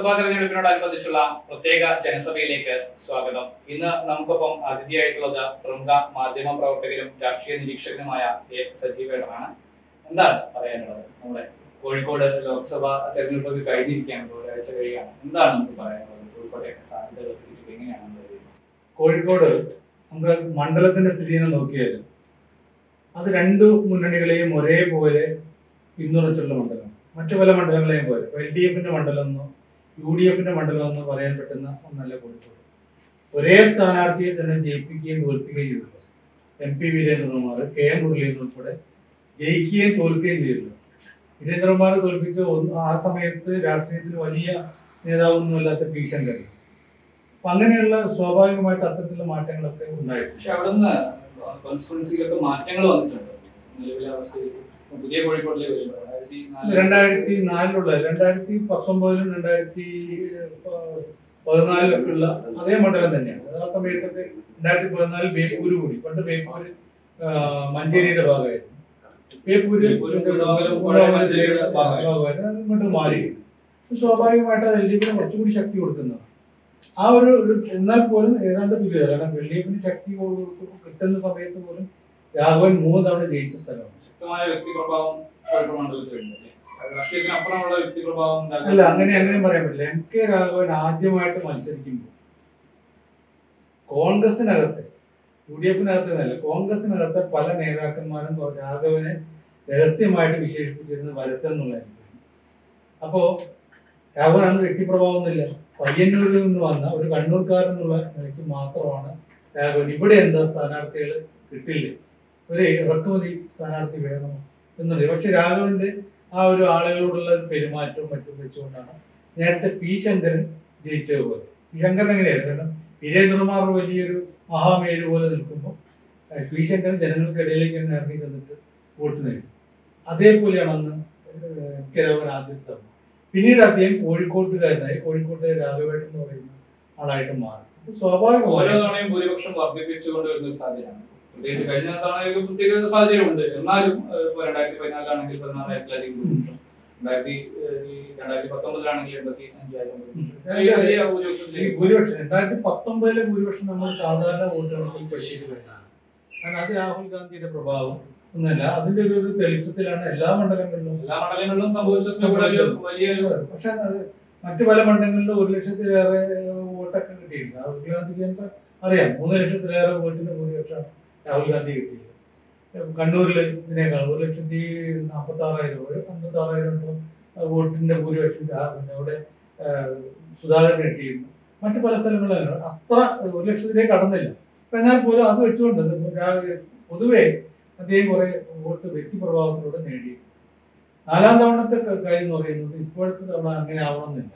ലോക്സഭാ തെരഞ്ഞെടുപ്പിനോടനുബന്ധിച്ചുള്ള പ്രത്യേക ജനസഭയിലേക്ക് സ്വാഗതം ഇന്ന് നമുക്കൊപ്പം അതിഥിയായിട്ടുള്ളത് പ്രമുഖ മാധ്യമ പ്രവർത്തകരും രാഷ്ട്രീയ നിരീക്ഷകനുമായ എ സജീവേടനാണ് എന്താണ് പറയാനുള്ളത് നമ്മുടെ കോഴിക്കോട് ലോക്സഭാ തെരഞ്ഞെടുപ്പൊക്കെ കഴിഞ്ഞിരിക്കുകയാണ് ഇപ്പോൾ ഒരാഴ്ച കഴിയുകയാണ് എന്താണ് നമുക്ക് പറയാനുള്ളത് കോഴിക്കോട്ടെയൊക്കെ സാധ്യതകൾ കിട്ടിയിട്ട് എങ്ങനെയാണ് നമ്മൾ വരുന്നത്? കോഴിക്കോട് നമുക്ക് മണ്ഡലത്തിന്റെ സ്ഥിതിയെ നോക്കിയാൽ അത് രണ്ടു മുന്നണികളെയും ഒരേപോലെ പിന്തുണച്ചുള്ള മണ്ഡലം മറ്റു പല മണ്ഡലങ്ങളെയും പോലെ എൽ ഡി എഫിന്റെ മണ്ഡലം എന്നോ യു ഡി എഫിന്റെ മണ്ഡലം എന്നോ പറയാൻ പറ്റുന്ന ഒന്നല്ല കോഴിക്കോട് ഒരേ സ്ഥാനാർത്ഥിയെ തന്നെ ജയിപ്പിക്കുകയും തോൽപ്പിക്കുകയും ചെയ്തിട്ടുണ്ട് M P Veerendrakumar K M Muraleedharan ഉൾപ്പെടെ ജയിക്കുകയും തോൽക്കുകയും ചെയ്തിട്ടുണ്ട് വീരേന്ദ്രകുമാർ തോൽപ്പിച്ച ഒന്ന് ആ സമയത്ത് രാഷ്ട്രീയത്തിൽ വലിയ നേതാവൊന്നുമല്ലാത്ത പി ശങ്കരൻ അപ്പൊ അങ്ങനെയുള്ള സ്വാഭാവികമായിട്ട് അത്തരത്തിലുള്ള മാറ്റങ്ങളൊക്കെ ഉണ്ടായിട്ടുണ്ട് പക്ഷെ അവിടുന്ന് കോൺസ്റ്റിറ്റ്യുവൻസിയിലൊക്കെ മാറ്റങ്ങൾ വന്നിട്ടുണ്ട് നിലവിലെ അവസ്ഥയിൽ പുതിയ കോഴിക്കോട്ടിലേക്ക് വരുമ്പോൾ രണ്ടായിരത്തി നാല് രണ്ടായിരത്തി നാലിലുള്ള രണ്ടായിരത്തി പത്തൊമ്പതിലും രണ്ടായിരത്തി പതിനാലിലൊക്കെ ഉള്ള അതേ മണ്ഡലം തന്നെയാണ് അത് ആ സമയത്തൊക്കെ രണ്ടായിരത്തി പതിനാലിൽ ബേപ്പൂര് കൂടി പണ്ട് ബേപ്പൂര് ആ, മഞ്ചേരിയുടെ ഭാഗമായിരുന്നു ബേപ്പൂര് ബേപ്പൂര് കുന്നമംഗലം പഴയ മഞ്ചേരിയുടെ ഭാഗമായി. ഭാഗമായിരുന്നു അത് ഇങ്ങോട്ട് മാറി സ്വാഭാവികമായിട്ട് അത് എൽ ഡി എഫിന് കുറച്ചുകൂടി ശക്തി കൊടുക്കുന്നതാണ് ആ ഒരു ഒരു എന്നാൽ പോലും ഏതാണ്ട് തുല്യത കാരണം എൽ ഡി എഫിന് ശക്തി കൊടു- കിട്ടുന്ന സമയത്ത് പോലും രാഘവൻ മൂന്ന് തവണ ജയിച്ച സ്ഥലമാണ് ശക്തമായ വ്യക്തിപ്രഭാവം കോഴിക്കോട് മണ്ഡലത്തിലുണ്ട് അല്ലേ? രാഷ്ട്രീയത്തിന് അപ്പുറമുള്ള വ്യക്തിപ്രഭാവം അല്ല അങ്ങനെ അങ്ങനെ പറയാൻ പറ്റില്ല എം കെ രാഘവൻ ആദ്യമായിട്ട് മത്സരിക്കുമ്പോൾ കോൺഗ്രസിനകത്ത് യു ഡി എഫിനകത്ത് എന്നല്ല കോൺഗ്രസിനകത്തെ പല നേതാക്കന്മാരും രാഘവനെ രഹസ്യമായിട്ട് വിശേഷിപ്പിച്ചിരുന്നത് വരത്തെന്നുള്ളതായിരുന്നു അപ്പോ രാഘവൻ അന്ന് വ്യക്തിപ്രഭാവമൊന്നുമില്ല പയ്യന്നൂരിൽ നിന്ന് വന്ന ഒരു കണ്ണൂർക്കാരൻ എന്നുള്ള നിലയ്ക്ക് മാത്രമാണ് രാഘവൻ ഇവിടെ എന്താ സ്ഥാനാർത്ഥികൾ കിട്ടില്ല ഒരു ഇറക്കുമതി സ്ഥാനാർത്ഥി വേണം എന്നുള്ളത് പക്ഷെ രാഘവന്റെ ആ ഒരു ആളുകളോടുള്ള പെരുമാറ്റവും മറ്റും വെച്ചുകൊണ്ടാണ് നേരത്തെ പി ശങ്കരൻ ജയിച്ചത് പോലെ പി ശങ്കരൻ എങ്ങനെയായിരുന്നു കാരണം വീരേന്ദ്രകുമാർ വലിയൊരു മഹാമേരു പോലെ നിൽക്കുമ്പോൾ ഏഹ്, പി ശങ്കരൻ ജനങ്ങൾക്കിടയിലേക്ക് തന്നെ ഇറങ്ങി ചെന്നിട്ട് വോട്ട് നേടി അതേപോലെയാണ് അന്ന് ഏഹ്, എം കെ രാഘവൻ ആദ്യത്തെ തവണ പിന്നീട് അദ്ദേഹം കോഴിക്കോട്ടുകാരനായി കോഴിക്കോട്ടെ രാഘവേട്ടൻ എന്ന് പറയുന്ന ആളായിട്ട് മാറി അപ്പൊ ഓരോ സ്വാഭാവികമായി തവണയും ഭൂരിപക്ഷം വർദ്ധിപ്പിച്ചുകൊണ്ട് വരുന്ന ഒരു സാഹചര്യമാണ് പ്രത്യേകിച്ച് കഴിഞ്ഞ തവണ ഒരു പ്രത്യേക സാഹചര്യമുണ്ട് എന്നാലും ഏഹ്, ഇപ്പൊ രണ്ടായിരത്തി പതിനാലിലാണെങ്കിൽ പതിനാറായിരത്തിലധികം ഭൂരിപക്ഷം രണ്ടായിരത്തി ഏഹ്, ഈ രണ്ടായിരത്തി പത്തൊമ്പതിലാണെങ്കിൽ എൺപത്തി അഞ്ചായിരം ഭൂരിപക്ഷം ഉം. വലിയ ഈ ഭൂരിപക്ഷത്തിലേക്ക് ഭൂരിപക്ഷം രണ്ടായിരത്തി പത്തൊമ്പതിലെ ഭൂരിപക്ഷം നമ്മൾ സാധാരണ വോട്ടുകൾക്ക് പെട്ടിട്ട് വരുന്നതാണ് കാരണം അത് രാഹുൽ ഗാന്ധിയുടെ പ്രഭാവം ഒന്നല്ല അതിന്റെ ഒരു ഒരു തെളിച്ചത്തിലാണ് എല്ലാ മണ്ഡലങ്ങളിലും എല്ലാ മണ്ഡലങ്ങളിലും സംഭവിച്ചത് ഇവിടെ ഒരു വലിയൊരു പക്ഷെ അത് മറ്റു പല മണ്ഡലങ്ങളിലും ഒരു ലക്ഷത്തിലേറെ വോട്ടൊക്കെ കിട്ടിയിട്ടുണ്ട് രാഹുൽ ഗാന്ധിക്ക് നമുക്ക് അറിയാം മൂന്ന് ലക്ഷത്തിലേറെ വോട്ടിന് ഭൂരിപക്ഷമാണ് രാഹുൽ ഗാന്ധി കിട്ടിയത് കണ്ണൂരിൽ ഇതിനേക്കാൾ ഒരു ലക്ഷത്തി നാൽപ്പത്തി ആറായിരം ഒരു അമ്പത്തി ആറായിരം വോട്ടിന്റെ ഭൂരിപക്ഷം രാ- പിന്നെ അവിടെ ഏഹ്, സുധാകരൻ കിട്ടിയിരുന്നു മറ്റു പല സ്ഥലങ്ങളിലും അങ്ങനെ. അത്ര ഒരു ലക്ഷത്തിലേക്ക് കടന്നില്ല അപ്പൊ എന്നാൽ പോലും അത് വെച്ചുകൊണ്ട് ഇത് രാ- പൊതുവെ അദ്ദേഹം കുറെ വോട്ട് വ്യക്തിപ്രഭാവത്തിലൂടെ നേടി നാലാം തവണത്തെ ക- കാര്യം എന്ന് പറയുന്നത് ഇപ്പോഴത്തെ തവണ അങ്ങനെ ആവണമെന്നില്ല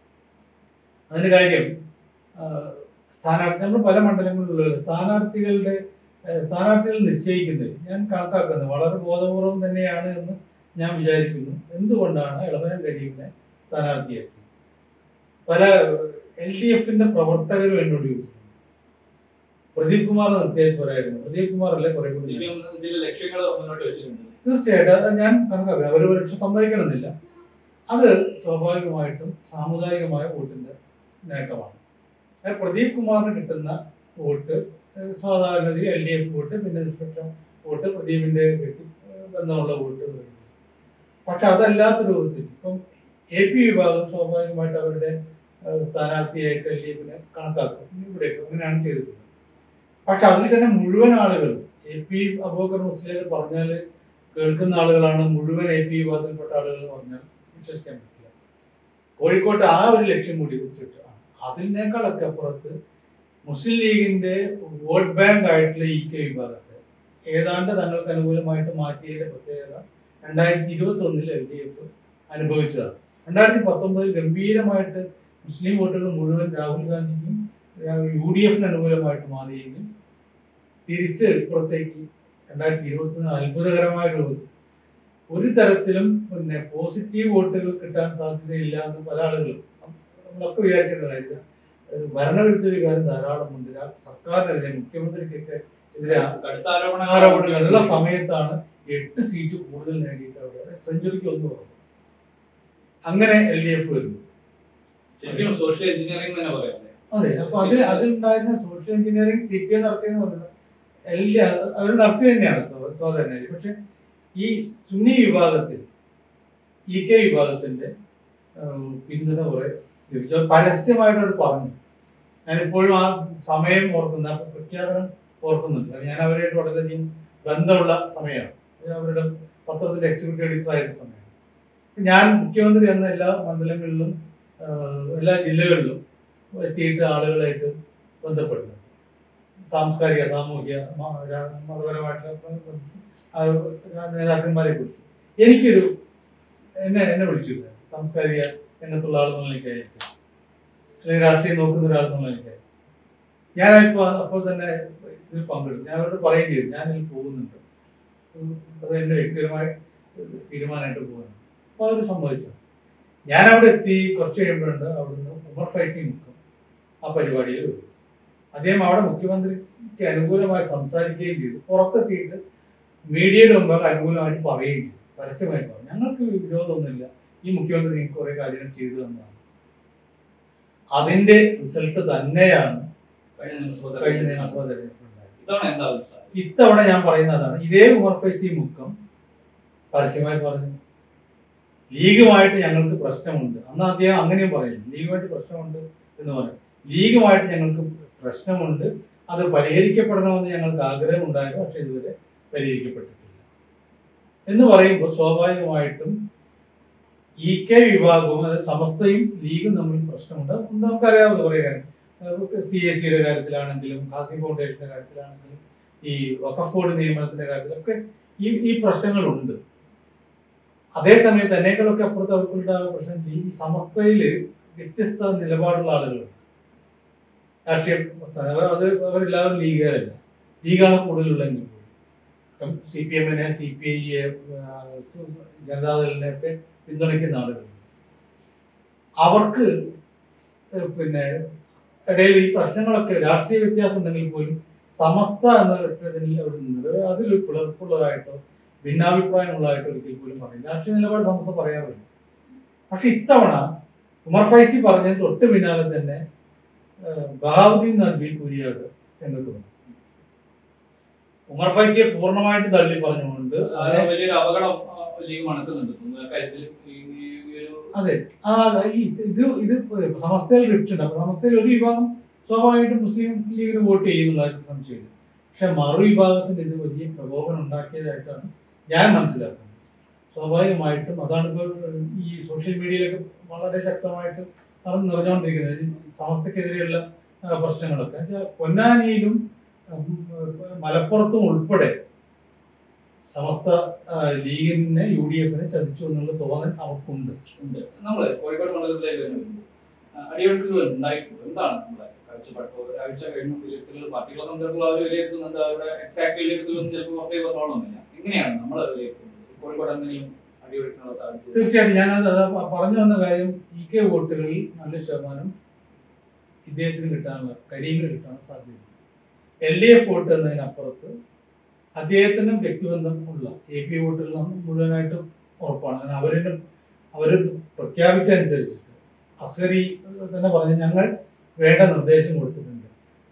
അതിന്റെ കാര്യം ആ, സ്ഥാനാർത്ഥി നമ്മൾ പല മണ്ഡലങ്ങളിലുള്ള സ്ഥാനാർത്ഥികളുടെ ആ, സ്ഥാനാർത്ഥികൾ നിശ്ചയിക്കുന്നത് ഞാൻ കണക്കാക്കുന്നത് വളരെ ബോധപൂർവം തന്നെയാണ് എന്ന് ഞാൻ വിചാരിക്കുന്നു എന്തുകൊണ്ടാണ് ഇളവനം കരീമിനെ സ്ഥാനാർത്ഥിയാക്കി പല എൽ ഡി എഫിന്റെ പ്രവർത്തകരും എന്നോട് ചോദിച്ചു പ്രദീപ് കുമാർ നിർത്തിയാൽ പോരായിരുന്നു പ്രദീപ് കുമാർ അല്ലേ കുറെ സി കൂടി പി എം ചില ലക്ഷ്യങ്ങൾ മുന്നോട്ട് വെച്ചിട്ടുണ്ട് തീർച്ചയായിട്ടും അത് ഞാൻ കണക്കാക്കുക അവർ പക്ഷെ സമ്മതിക്കണമെന്നില്ല അത് സ്വാഭാവികമായിട്ടും സാമുദായികമായ വോട്ടിന്റെ നേട്ടമാണ് അത് പ്രദീപ് കുമാറിന് കിട്ടുന്ന വോട്ട് ഏഹ് സാധാരണഗതി എൽ ഡി എഫ് വോട്ട് പിന്നെ നിഷ്പക്ഷം വോട്ട് പ്രദീപിന്റെ വ്യക്തി ഏഹ് ബന്ധമുള്ള വോട്ട് വരുന്നു. പക്ഷെ അതല്ലാത്ത രൂപത്തിൽ ഇപ്പം എ പി വിഭാഗം സ്വാഭാവികമായിട്ട് അവരുടെ ഏഹ് സ്ഥാനാർത്ഥിയായിട്ട് എൽ ഡി എഫിനെ കണക്കാക്കും ഇവിടെയൊക്കെ അങ്ങനെയാണ് ചെയ്തിട്ടുള്ളത് പക്ഷെ അതിൽ തന്നെ മുഴുവൻ ആളുകളും എ പി അബൂബക്കർ മുസ്ലിം പറഞ്ഞാൽ കേൾക്കുന്ന ആളുകളാണ് മുഴുവൻ എ പി വിഭാഗത്തിൽപ്പെട്ട ആളുകൾ എന്ന് പറഞ്ഞാൽ വിശ്വസിക്കാൻ പറ്റില്ല കോഴിക്കോട്ട് ആ ഒരു ലക്ഷ്യം കൂടി വെച്ചിട്ട് അതിനേക്കാളൊക്കെ അപ്പുറത്ത് മുസ്ലിം ലീഗിന്റെ വോട്ട് ബാങ്ക് ആയിട്ടുള്ള ഇ കെ വിഭാഗത്തെ ഏതാണ്ട് തങ്ങൾക്ക് അനുകൂലമായിട്ട് മാറ്റിയതിന്റെ പ്രത്യേകത രണ്ടായിരത്തി ഇരുപത്തി ഒന്നിൽ എൽ ഡി എഫ് അനുഭവിച്ചതാണ് രണ്ടായിരത്തി പത്തൊമ്പതിൽ ഗംഭീരമായിട്ട് മുസ്ലിം വോട്ടുകൾ മുഴുവൻ രാഹുൽ ഗാന്ധിക്കും യു ഡി എഫിന് അനുകൂലമായിട്ട് മാറിയെങ്കിൽ തിരിച്ച് ഇപ്പുറത്തേക്ക് രണ്ടായിരത്തി ഇരുപത്തി അത്ഭുതകരമായ രൂപത്തിൽ ഒരു തരത്തിലും പിന്നെ പോസിറ്റീവ് വോട്ടുകൾ കിട്ടാൻ സാധ്യതയില്ല എന്ന് പല ആളുകളും നമ്മളൊക്കെ വിചാരിച്ചിരുന്ന കാര്യം ഏഹ് ഭരണവിരുദ്ധ വികാരം ധാരാളമുണ്ട് രാ- സർക്കാരിനെതിരെ മുഖ്യമന്ത്രിക്കൊക്കെ എതിരെ കടുത്ത ആരോപണങ്ങൾ ആരോപണങ്ങളുള്ള സമയത്താണ് എട്ട് സീറ്റ് കൂടുതൽ നേടിയിട്ട് അവിടെ സെഞ്ചുറിക്ക് ഒന്ന് കുറവ് അങ്ങനെ എൽ ഡി എഫ് വരുന്നു ശരിക്കും സോഷ്യൽ എഞ്ചിനീയറിംഗ് തന്നെ പറയാം അല്ലേ? അതെ അപ്പൊ അതിൽ അതിലുണ്ടായിരുന്ന social engineering C P I നടത്തിയെന്ന് പറഞ്ഞത് എല്ലാ അവർ നടത്തി തന്നെയാണ് സോ- സഹോദരനെ പക്ഷെ ഈ സുന്നി വിഭാഗത്തിൽ ഇ കെ വിഭാഗത്തിന്റെ ഉം, പിന്തുണ കുറെ ലഭിച്ചു അത് പരസ്യമായിട്ട് അവർ പറഞ്ഞു ഞാനിപ്പോഴും ആ സമയം ഓർക്കുന്ന ആ പ്രഖ്യാപനം ഓർക്കുന്നുണ്ട് അത് ഞാൻ അവരായിട്ട് വളരെയധികം ബന്ധമുള്ള സമയമാണ് അത് അവരുടെ പത്രത്തിന്റെ എക്സിക്യൂട്ടീവ് എഡിറ്റർ ആയിരുന്ന സമയമാണ് ഞാൻ മുഖ്യമന്ത്രി എന്ന എല്ലാ മണ്ഡലങ്ങളിലും ആ, എല്ലാ ജില്ലകളിലും എത്തിയിട്ട് ആളുകളായിട്ട് ബന്ധപ്പെടുന്നു സാംസ്കാരിക സാമൂഹിക മ- രാ- മതപരമായിട്ടുള്ള ആ നേതാക്കന്മാരെ കുറിച്ച് എനിക്കൊരു എന്നെ എന്നെ വിളിച്ചിരുന്നു സാംസ്കാരിക രംഗത്തുള്ള ആളെന്നുള്ള നിലയ്ക്കായിരിക്കും അല്ലെങ്കിൽ രാഷ്ട്രീയം നോക്കുന്ന ഒരാളെന്നുള്ള നിലയ്ക്കായിരിക്കും ഞാനിപ്പോൾ അപ്പോൾ തന്നെ ഇതിൽ പങ്കെടുത്തു ഞാൻ അവരോട് പറയുകയും ചെയ്തു ഞാനിതിൽ പോകുന്നുണ്ട് ഉം, അത് എൻ്റെ വ്യക്തിപരമായ തീരുമാനമായിട്ട് പോകുന്നു അപ്പോൾ അവർ സമ്മതിച്ചു ഞാൻ അവിടെ എത്തി കുറച്ച് കഴിയുമ്പോഴുണ്ട് അവിടുന്ന് ഉമർ ഫൈസി മുഖം ആ പരിപാടിയിൽ വരും അദ്ദേഹം അവിടെ മുഖ്യമന്ത്രിക്ക് അനുകൂലമായി സംസാരിക്കുകയും ചെയ്തു പുറത്തെത്തിയിട്ട് മീഡിയയുടെ മുമ്പാകെ അനുകൂലമായിട്ട് പറയുകയും ചെയ്തു പരസ്യമായി പറഞ്ഞു ഞങ്ങൾക്ക് വിരോധമൊന്നുമില്ല ഈ മുഖ്യമന്ത്രി എനിക്ക് കുറെ കാര്യങ്ങൾ ചെയ്തു തന്നതാണ് അതിന്റെ റിസൾട്ട് തന്നെയാണ് കഴിഞ്ഞ നിയമസഭ കഴിഞ്ഞ നിയമസഭാ തെരഞ്ഞെടുപ്പുണ്ടായത് ഇത്തവണ എന്താ അഭിപ്രായം ഇത്തവണ ഞാൻ പറയുന്നതാണ് ഇതേ ഉമർ ഫൈസി മുക്കം പരസ്യമായി പറഞ്ഞു ലീഗുമായിട്ട് ഞങ്ങൾക്ക് പ്രശ്നമുണ്ട് അന്ന് അദ്ദേഹം അങ്ങനെയും പറയില്ല ലീഗുമായിട്ട് പ്രശ്നമുണ്ട് എന്ന് പറയും ലീഗുമായിട്ട് ഞങ്ങൾക്ക് പ്രശ്നമുണ്ട് അത് പരിഹരിക്കപ്പെടണമെന്ന് ഞങ്ങൾക്ക് ആഗ്രഹം ഉണ്ടായിരുന്നു പക്ഷെ ഇതുവരെ പരിഹരിക്കപ്പെട്ടിട്ടില്ല എന്ന് പറയുമ്പോൾ സ്വാഭാവികമായിട്ടും ഇ കെ വിഭാഗവും അതായത് സമസ്തയും ലീഗും തമ്മിൽ പ്രശ്നമുണ്ട് നമുക്കറിയാവുന്ന കുറേ കാര്യം സി എസ് സിയുടെ കാര്യത്തിലാണെങ്കിലും ഖാസി ഫൗണ്ടേഷന്റെ കാര്യത്തിലാണെങ്കിലും ഈ വഖഫ് ബോർഡ് നിയമനത്തിന്റെ കാര്യത്തിലൊക്കെ ഈ ഈ പ്രശ്നങ്ങളുണ്ട് അതേസമയത്ത് എന്നേക്കാളൊക്കെ അപ്പുറത്ത് അവർക്കുണ്ടാകുന്ന പ്രശ്നം ഈ സമസ്തയിൽ വ്യത്യസ്ത നിലപാടുള്ള ആളുകളുണ്ട് രാഷ്ട്രീയ പ്രസ്ഥാനം അവർ- അത് അവരെല്ലാവരും ലീഗുകാരല്ല ലീഗാണ് കൂടുതലുള്ളെങ്കിൽ പോലും സി പി എമ്മിനെ സി പി ഐയെ ജനതാദളിനെ ഒക്കെ പിന്തുണയ്ക്കുന്ന ആളുകൾ അവർക്ക് ഏഹ് പിന്നെ ഇടയിൽ ഈ പ്രശ്നങ്ങളൊക്കെ രാഷ്ട്രീയ വ്യത്യാസം ഉണ്ടെങ്കിൽ പോലും സമസ്ത എന്ന ഒറ്റതിൽ അവിടെ നിന്നത് അതിൽ പിളർപ്പുള്ളതായിട്ടോ ഭിന്നാഭിപ്രായമുള്ളതായിട്ടോ ഒരിക്കൽ പോലും പറയില്ല രാഷ്ട്രീയ നിലപാട് സമസ്ത പറയാറില്ല പക്ഷെ ഇത്തവണ ഉമർ ഫൈസി പറഞ്ഞതിന് തൊട്ട് പിന്നാലെ തന്നെ ഏഹ് ബഹാവുദ്ദീൻ നദ്വി കുരിയാട് രംഗത്ത് വന്നു ഉമർ ഫൈസിയെ പൂർണ്ണമായിട്ട് തള്ളി പറഞ്ഞുകൊണ്ട് ആ, അവരെ വലിയൊരു അപകടം ആ, ലീഗ് മണക്കുന്നുണ്ട് തോന്നുന്നു. ആ കാര്യത്തിൽ ഈ- ഈ ഒരു അതെ ആ ഈ ഇത് ഇത് സമസ്തയിൽ റിഫ്റ്റ് ഉണ്ട് അപ്പൊ സമസ്തയിൽ ഒരു വിഭാഗം സ്വാഭാവികമായിട്ടും മുസ്ലിം ലീഗിന് വോട്ട് ചെയ്യുന്നുള്ള കാര്യത്തിൽ സംശയമില്ല പക്ഷെ മറു വിഭാഗത്തിന് ഇത് വലിയ പ്രകോപനം ഉണ്ടാക്കിയതായിട്ടാണ് ഞാൻ മനസ്സിലാക്കുന്നത് സ്വാഭാവികമായിട്ടും അതാണ് ഇപ്പോൾ ഈ സോഷ്യൽ മീഡിയയിലൊക്കെ വളരെ ശക്തമായിട്ട് നടന്ന് നിറഞ്ഞുകൊണ്ടിരിക്കുന്നത് ഈ സമസ്തക്കെതിരെയുള്ള ആ, പ്രശ്നങ്ങളൊക്കെ എന്നുവെച്ചാൽ പൊന്നാനിയിലും ഉം, മലപ്പുറത്തും ഉൾപ്പെടെ സമസ്ത ആ, ലീഗിനെ യു ഡി എഫിനെ ചതിച്ചു എന്നുള്ള തോന്നൽ അവർക്കുണ്ട് ഉണ്ട് നമ്മള് കോഴിക്കോട് മണ്ഡലത്തിലേക്ക് വരുമ്പോൾ അടിയൊഴുക്കുകൾ ഉണ്ടായിട്ടുണ്ട് എന്താണ് നമ്മുടെ കാഴ്ചപ്പാട് ഇപ്പോൾ ഒരാഴ്ച കഴിഞ്ഞു വിലയിരുത്തലുകൾ പാർട്ടികളെ സംബന്ധിച്ചിടത്തോളം അവർ വിലയിരുത്തുന്നുണ്ട് അവരുടെ എക്സാക്ട് വിലയിരുത്തലൊന്നും ചിലപ്പോൾ പുറത്തേക്ക് വന്നോളൊന്നുമില്ല എങ്ങനെയാണ് നമ്മൾ വിലയിരുത്തുന്നത് കോഴിക്കോട് എന്തെങ്കിലും അടിയൊഴുക്കാനുള്ള സാധ്യത തീർച്ചയായിട്ടും ഞാനത് അത് പറഞ്ഞു വന്ന കാര്യം ഇ കെ വോട്ടുകളിൽ നല്ല ശതമാനം ഇദ്ദേഹത്തിന് കിട്ടാനുള്ള കരീമിന് കിട്ടാനുള്ള സാധ്യത എൽ ഡി എഫ് വോട്ട് എന്നതിനപ്പുറത്ത് അദ്ദേഹത്തിനും വ്യക്തിബന്ധം ഉള്ള എ പി വോട്ടുകൾ മുഴുവനായിട്ടും ഉറപ്പാണ് കാരണം അവരിന് അവർ പ്രഖ്യാപിച്ചനുസരിച്ചിട്ട് അസ്കരി തന്നെ പറഞ്ഞു ഞങ്ങൾ വേണ്ട നിർദ്ദേശം കൊടുത്തിട്ടുണ്ട്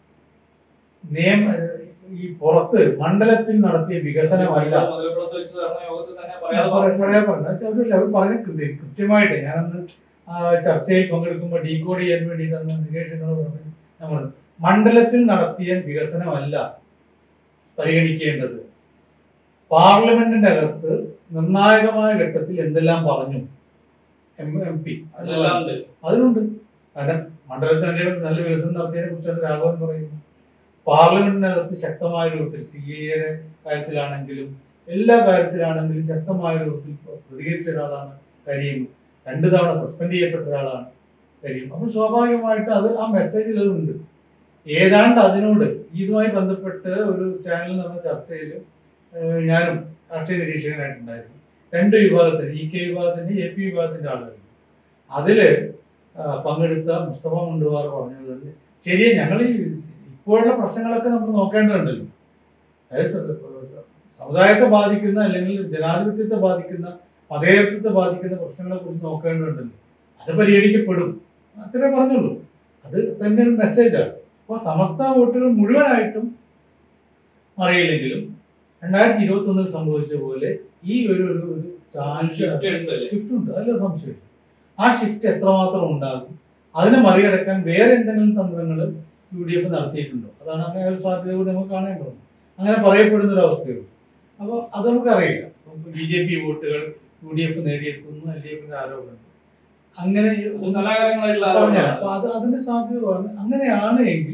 നിയമ ഈ പുറത്ത് മണ്ഡലത്തിൽ നടത്തിയ വികസനമല്ല മുതലപ്പുറത്ത് വെച്ച് നടന്ന യോഗത്തിൽ തന്നെ ഞാൻ പറയാതെ പറയാ- പറയാൻ പറഞ്ഞു അതല്ല അവർ പറഞ്ഞ കൃത്യം കൃത്യമായിട്ട് ഞാനന്ന് ആ ചർച്ചയിൽ പങ്കെടുക്കുമ്പോൾ ഡീകോഡ് ചെയ്യാൻ വേണ്ടിയിട്ട് അന്ന് നികേഷനോട് പറഞ്ഞു ഞാൻ പറഞ്ഞു മണ്ഡലത്തിൽ നടത്തിയ വികസനമല്ല പരിഗണിക്കേണ്ടത് പാർലമെന്റിന്റെ അകത്ത് നിർണായകമായ ഘട്ടത്തിൽ എന്തെല്ലാം പറഞ്ഞു എം എം പി അതെല്ലാം ഉണ്ട് അതിനുണ്ട് കാരണം മണ്ഡലത്തിന്റെ നല്ല വികസനം നടത്തിയതിനെ കുറിച്ചാണ് രാഘവൻ പറയുന്നത് പാർലമെന്റിനകത്ത് ശക്തമായ രൂപത്തിൽ സി എയുടെ കാര്യത്തിലാണെങ്കിലും എല്ലാ കാര്യത്തിലാണെങ്കിലും ശക്തമായ രൂപത്തിൽ പ്രതികരിച്ച ഒരാളാണ് കരീം രണ്ടു തവണ സസ്പെൻഡ് ചെയ്യപ്പെട്ട ഒരാളാണ് കരീം അപ്പൊ സ്വാഭാവികമായിട്ട് അത് ആ മെസ്സേജിൽ ഉണ്ട് ഏതാണ്ട് അതിനോട് ഇതുമായി ബന്ധപ്പെട്ട് ഒരു ചാനലിൽ നടന്ന ചർച്ചയിൽ ഏഹ് ഞാനും രാഷ്ട്രീയ നിരീക്ഷകനായിട്ടുണ്ടായിരുന്നു രണ്ട് വിഭാഗത്തിന് ഇ കെ വിഭാഗത്തിന്റെ എ പി വിഭാഗത്തിന്റെ ആളുകൾ അതില് ആ, പങ്കെടുത്ത മുസ്തഫ മുണ്ടുവാർ പറഞ്ഞത് ശരിയെ ഞങ്ങൾ ഈ ഇപ്പോഴുള്ള പ്രശ്നങ്ങളൊക്കെ നമ്മൾ നോക്കേണ്ടതുണ്ടല്ലോ അതായത് സ- സ- സമുദായത്തെ ബാധിക്കുന്ന അല്ലെങ്കിൽ ജനാധിപത്യത്തെ ബാധിക്കുന്ന മതേതരത്വത്തെ ബാധിക്കുന്ന പ്രശ്നങ്ങളെ കുറിച്ച് നോക്കേണ്ടതുണ്ടല്ലോ അത് പരിഹരിക്കപ്പെടും അത്രേ പറഞ്ഞുള്ളൂ അത് തന്നെ ഒരു മെസ്സേജാണ് അപ്പോൾ സമസ്ത വോട്ടുകൾ മുഴുവനായിട്ടും അറിയില്ലെങ്കിലും രണ്ടായിരത്തി ഇരുപത്തി ഒന്നിൽ സംഭവിച്ച പോലെ ഈ ഒരു ഒരു ഒരു ചാൻസ് ഷിഫ്റ്റ് ഉണ്ട് അല്ലേ ഷിഫ്റ്റ് ഉണ്ട് അതിൽ സംശയമില്ല ആ ഷിഫ്റ്റ് എത്രമാത്രം ഉണ്ടാകും അതിനെ മറികടക്കാൻ വേറെ എന്തെങ്കിലും തന്ത്രങ്ങൾ യു ഡി എഫ് നടത്തിയിട്ടുണ്ടോ അതാണ് അങ്ങനെ ഒരു സാധ്യത കൂടി നമുക്ക് കാണേണ്ടത് അങ്ങനെ പറയപ്പെടുന്ന ഒരു അവസ്ഥയുള്ളൂ അപ്പോൾ അത് നമുക്കറിയില്ല ബി ജെ പി വോട്ടുകൾ യു ഡി എഫ് നേടിയെടുക്കുന്നു എൽ ഡി എഫിന്റെ ആരോപണം അങ്ങനെ അത് നല്ല കാര്യങ്ങളായിട്ടുള്ള പറഞ്ഞാണ് ആരോപണമാണ്. അപ്പൊ അത് അതിന്റെ സാധ്യത പറഞ്ഞു അങ്ങനെയാണ് എങ്കിൽ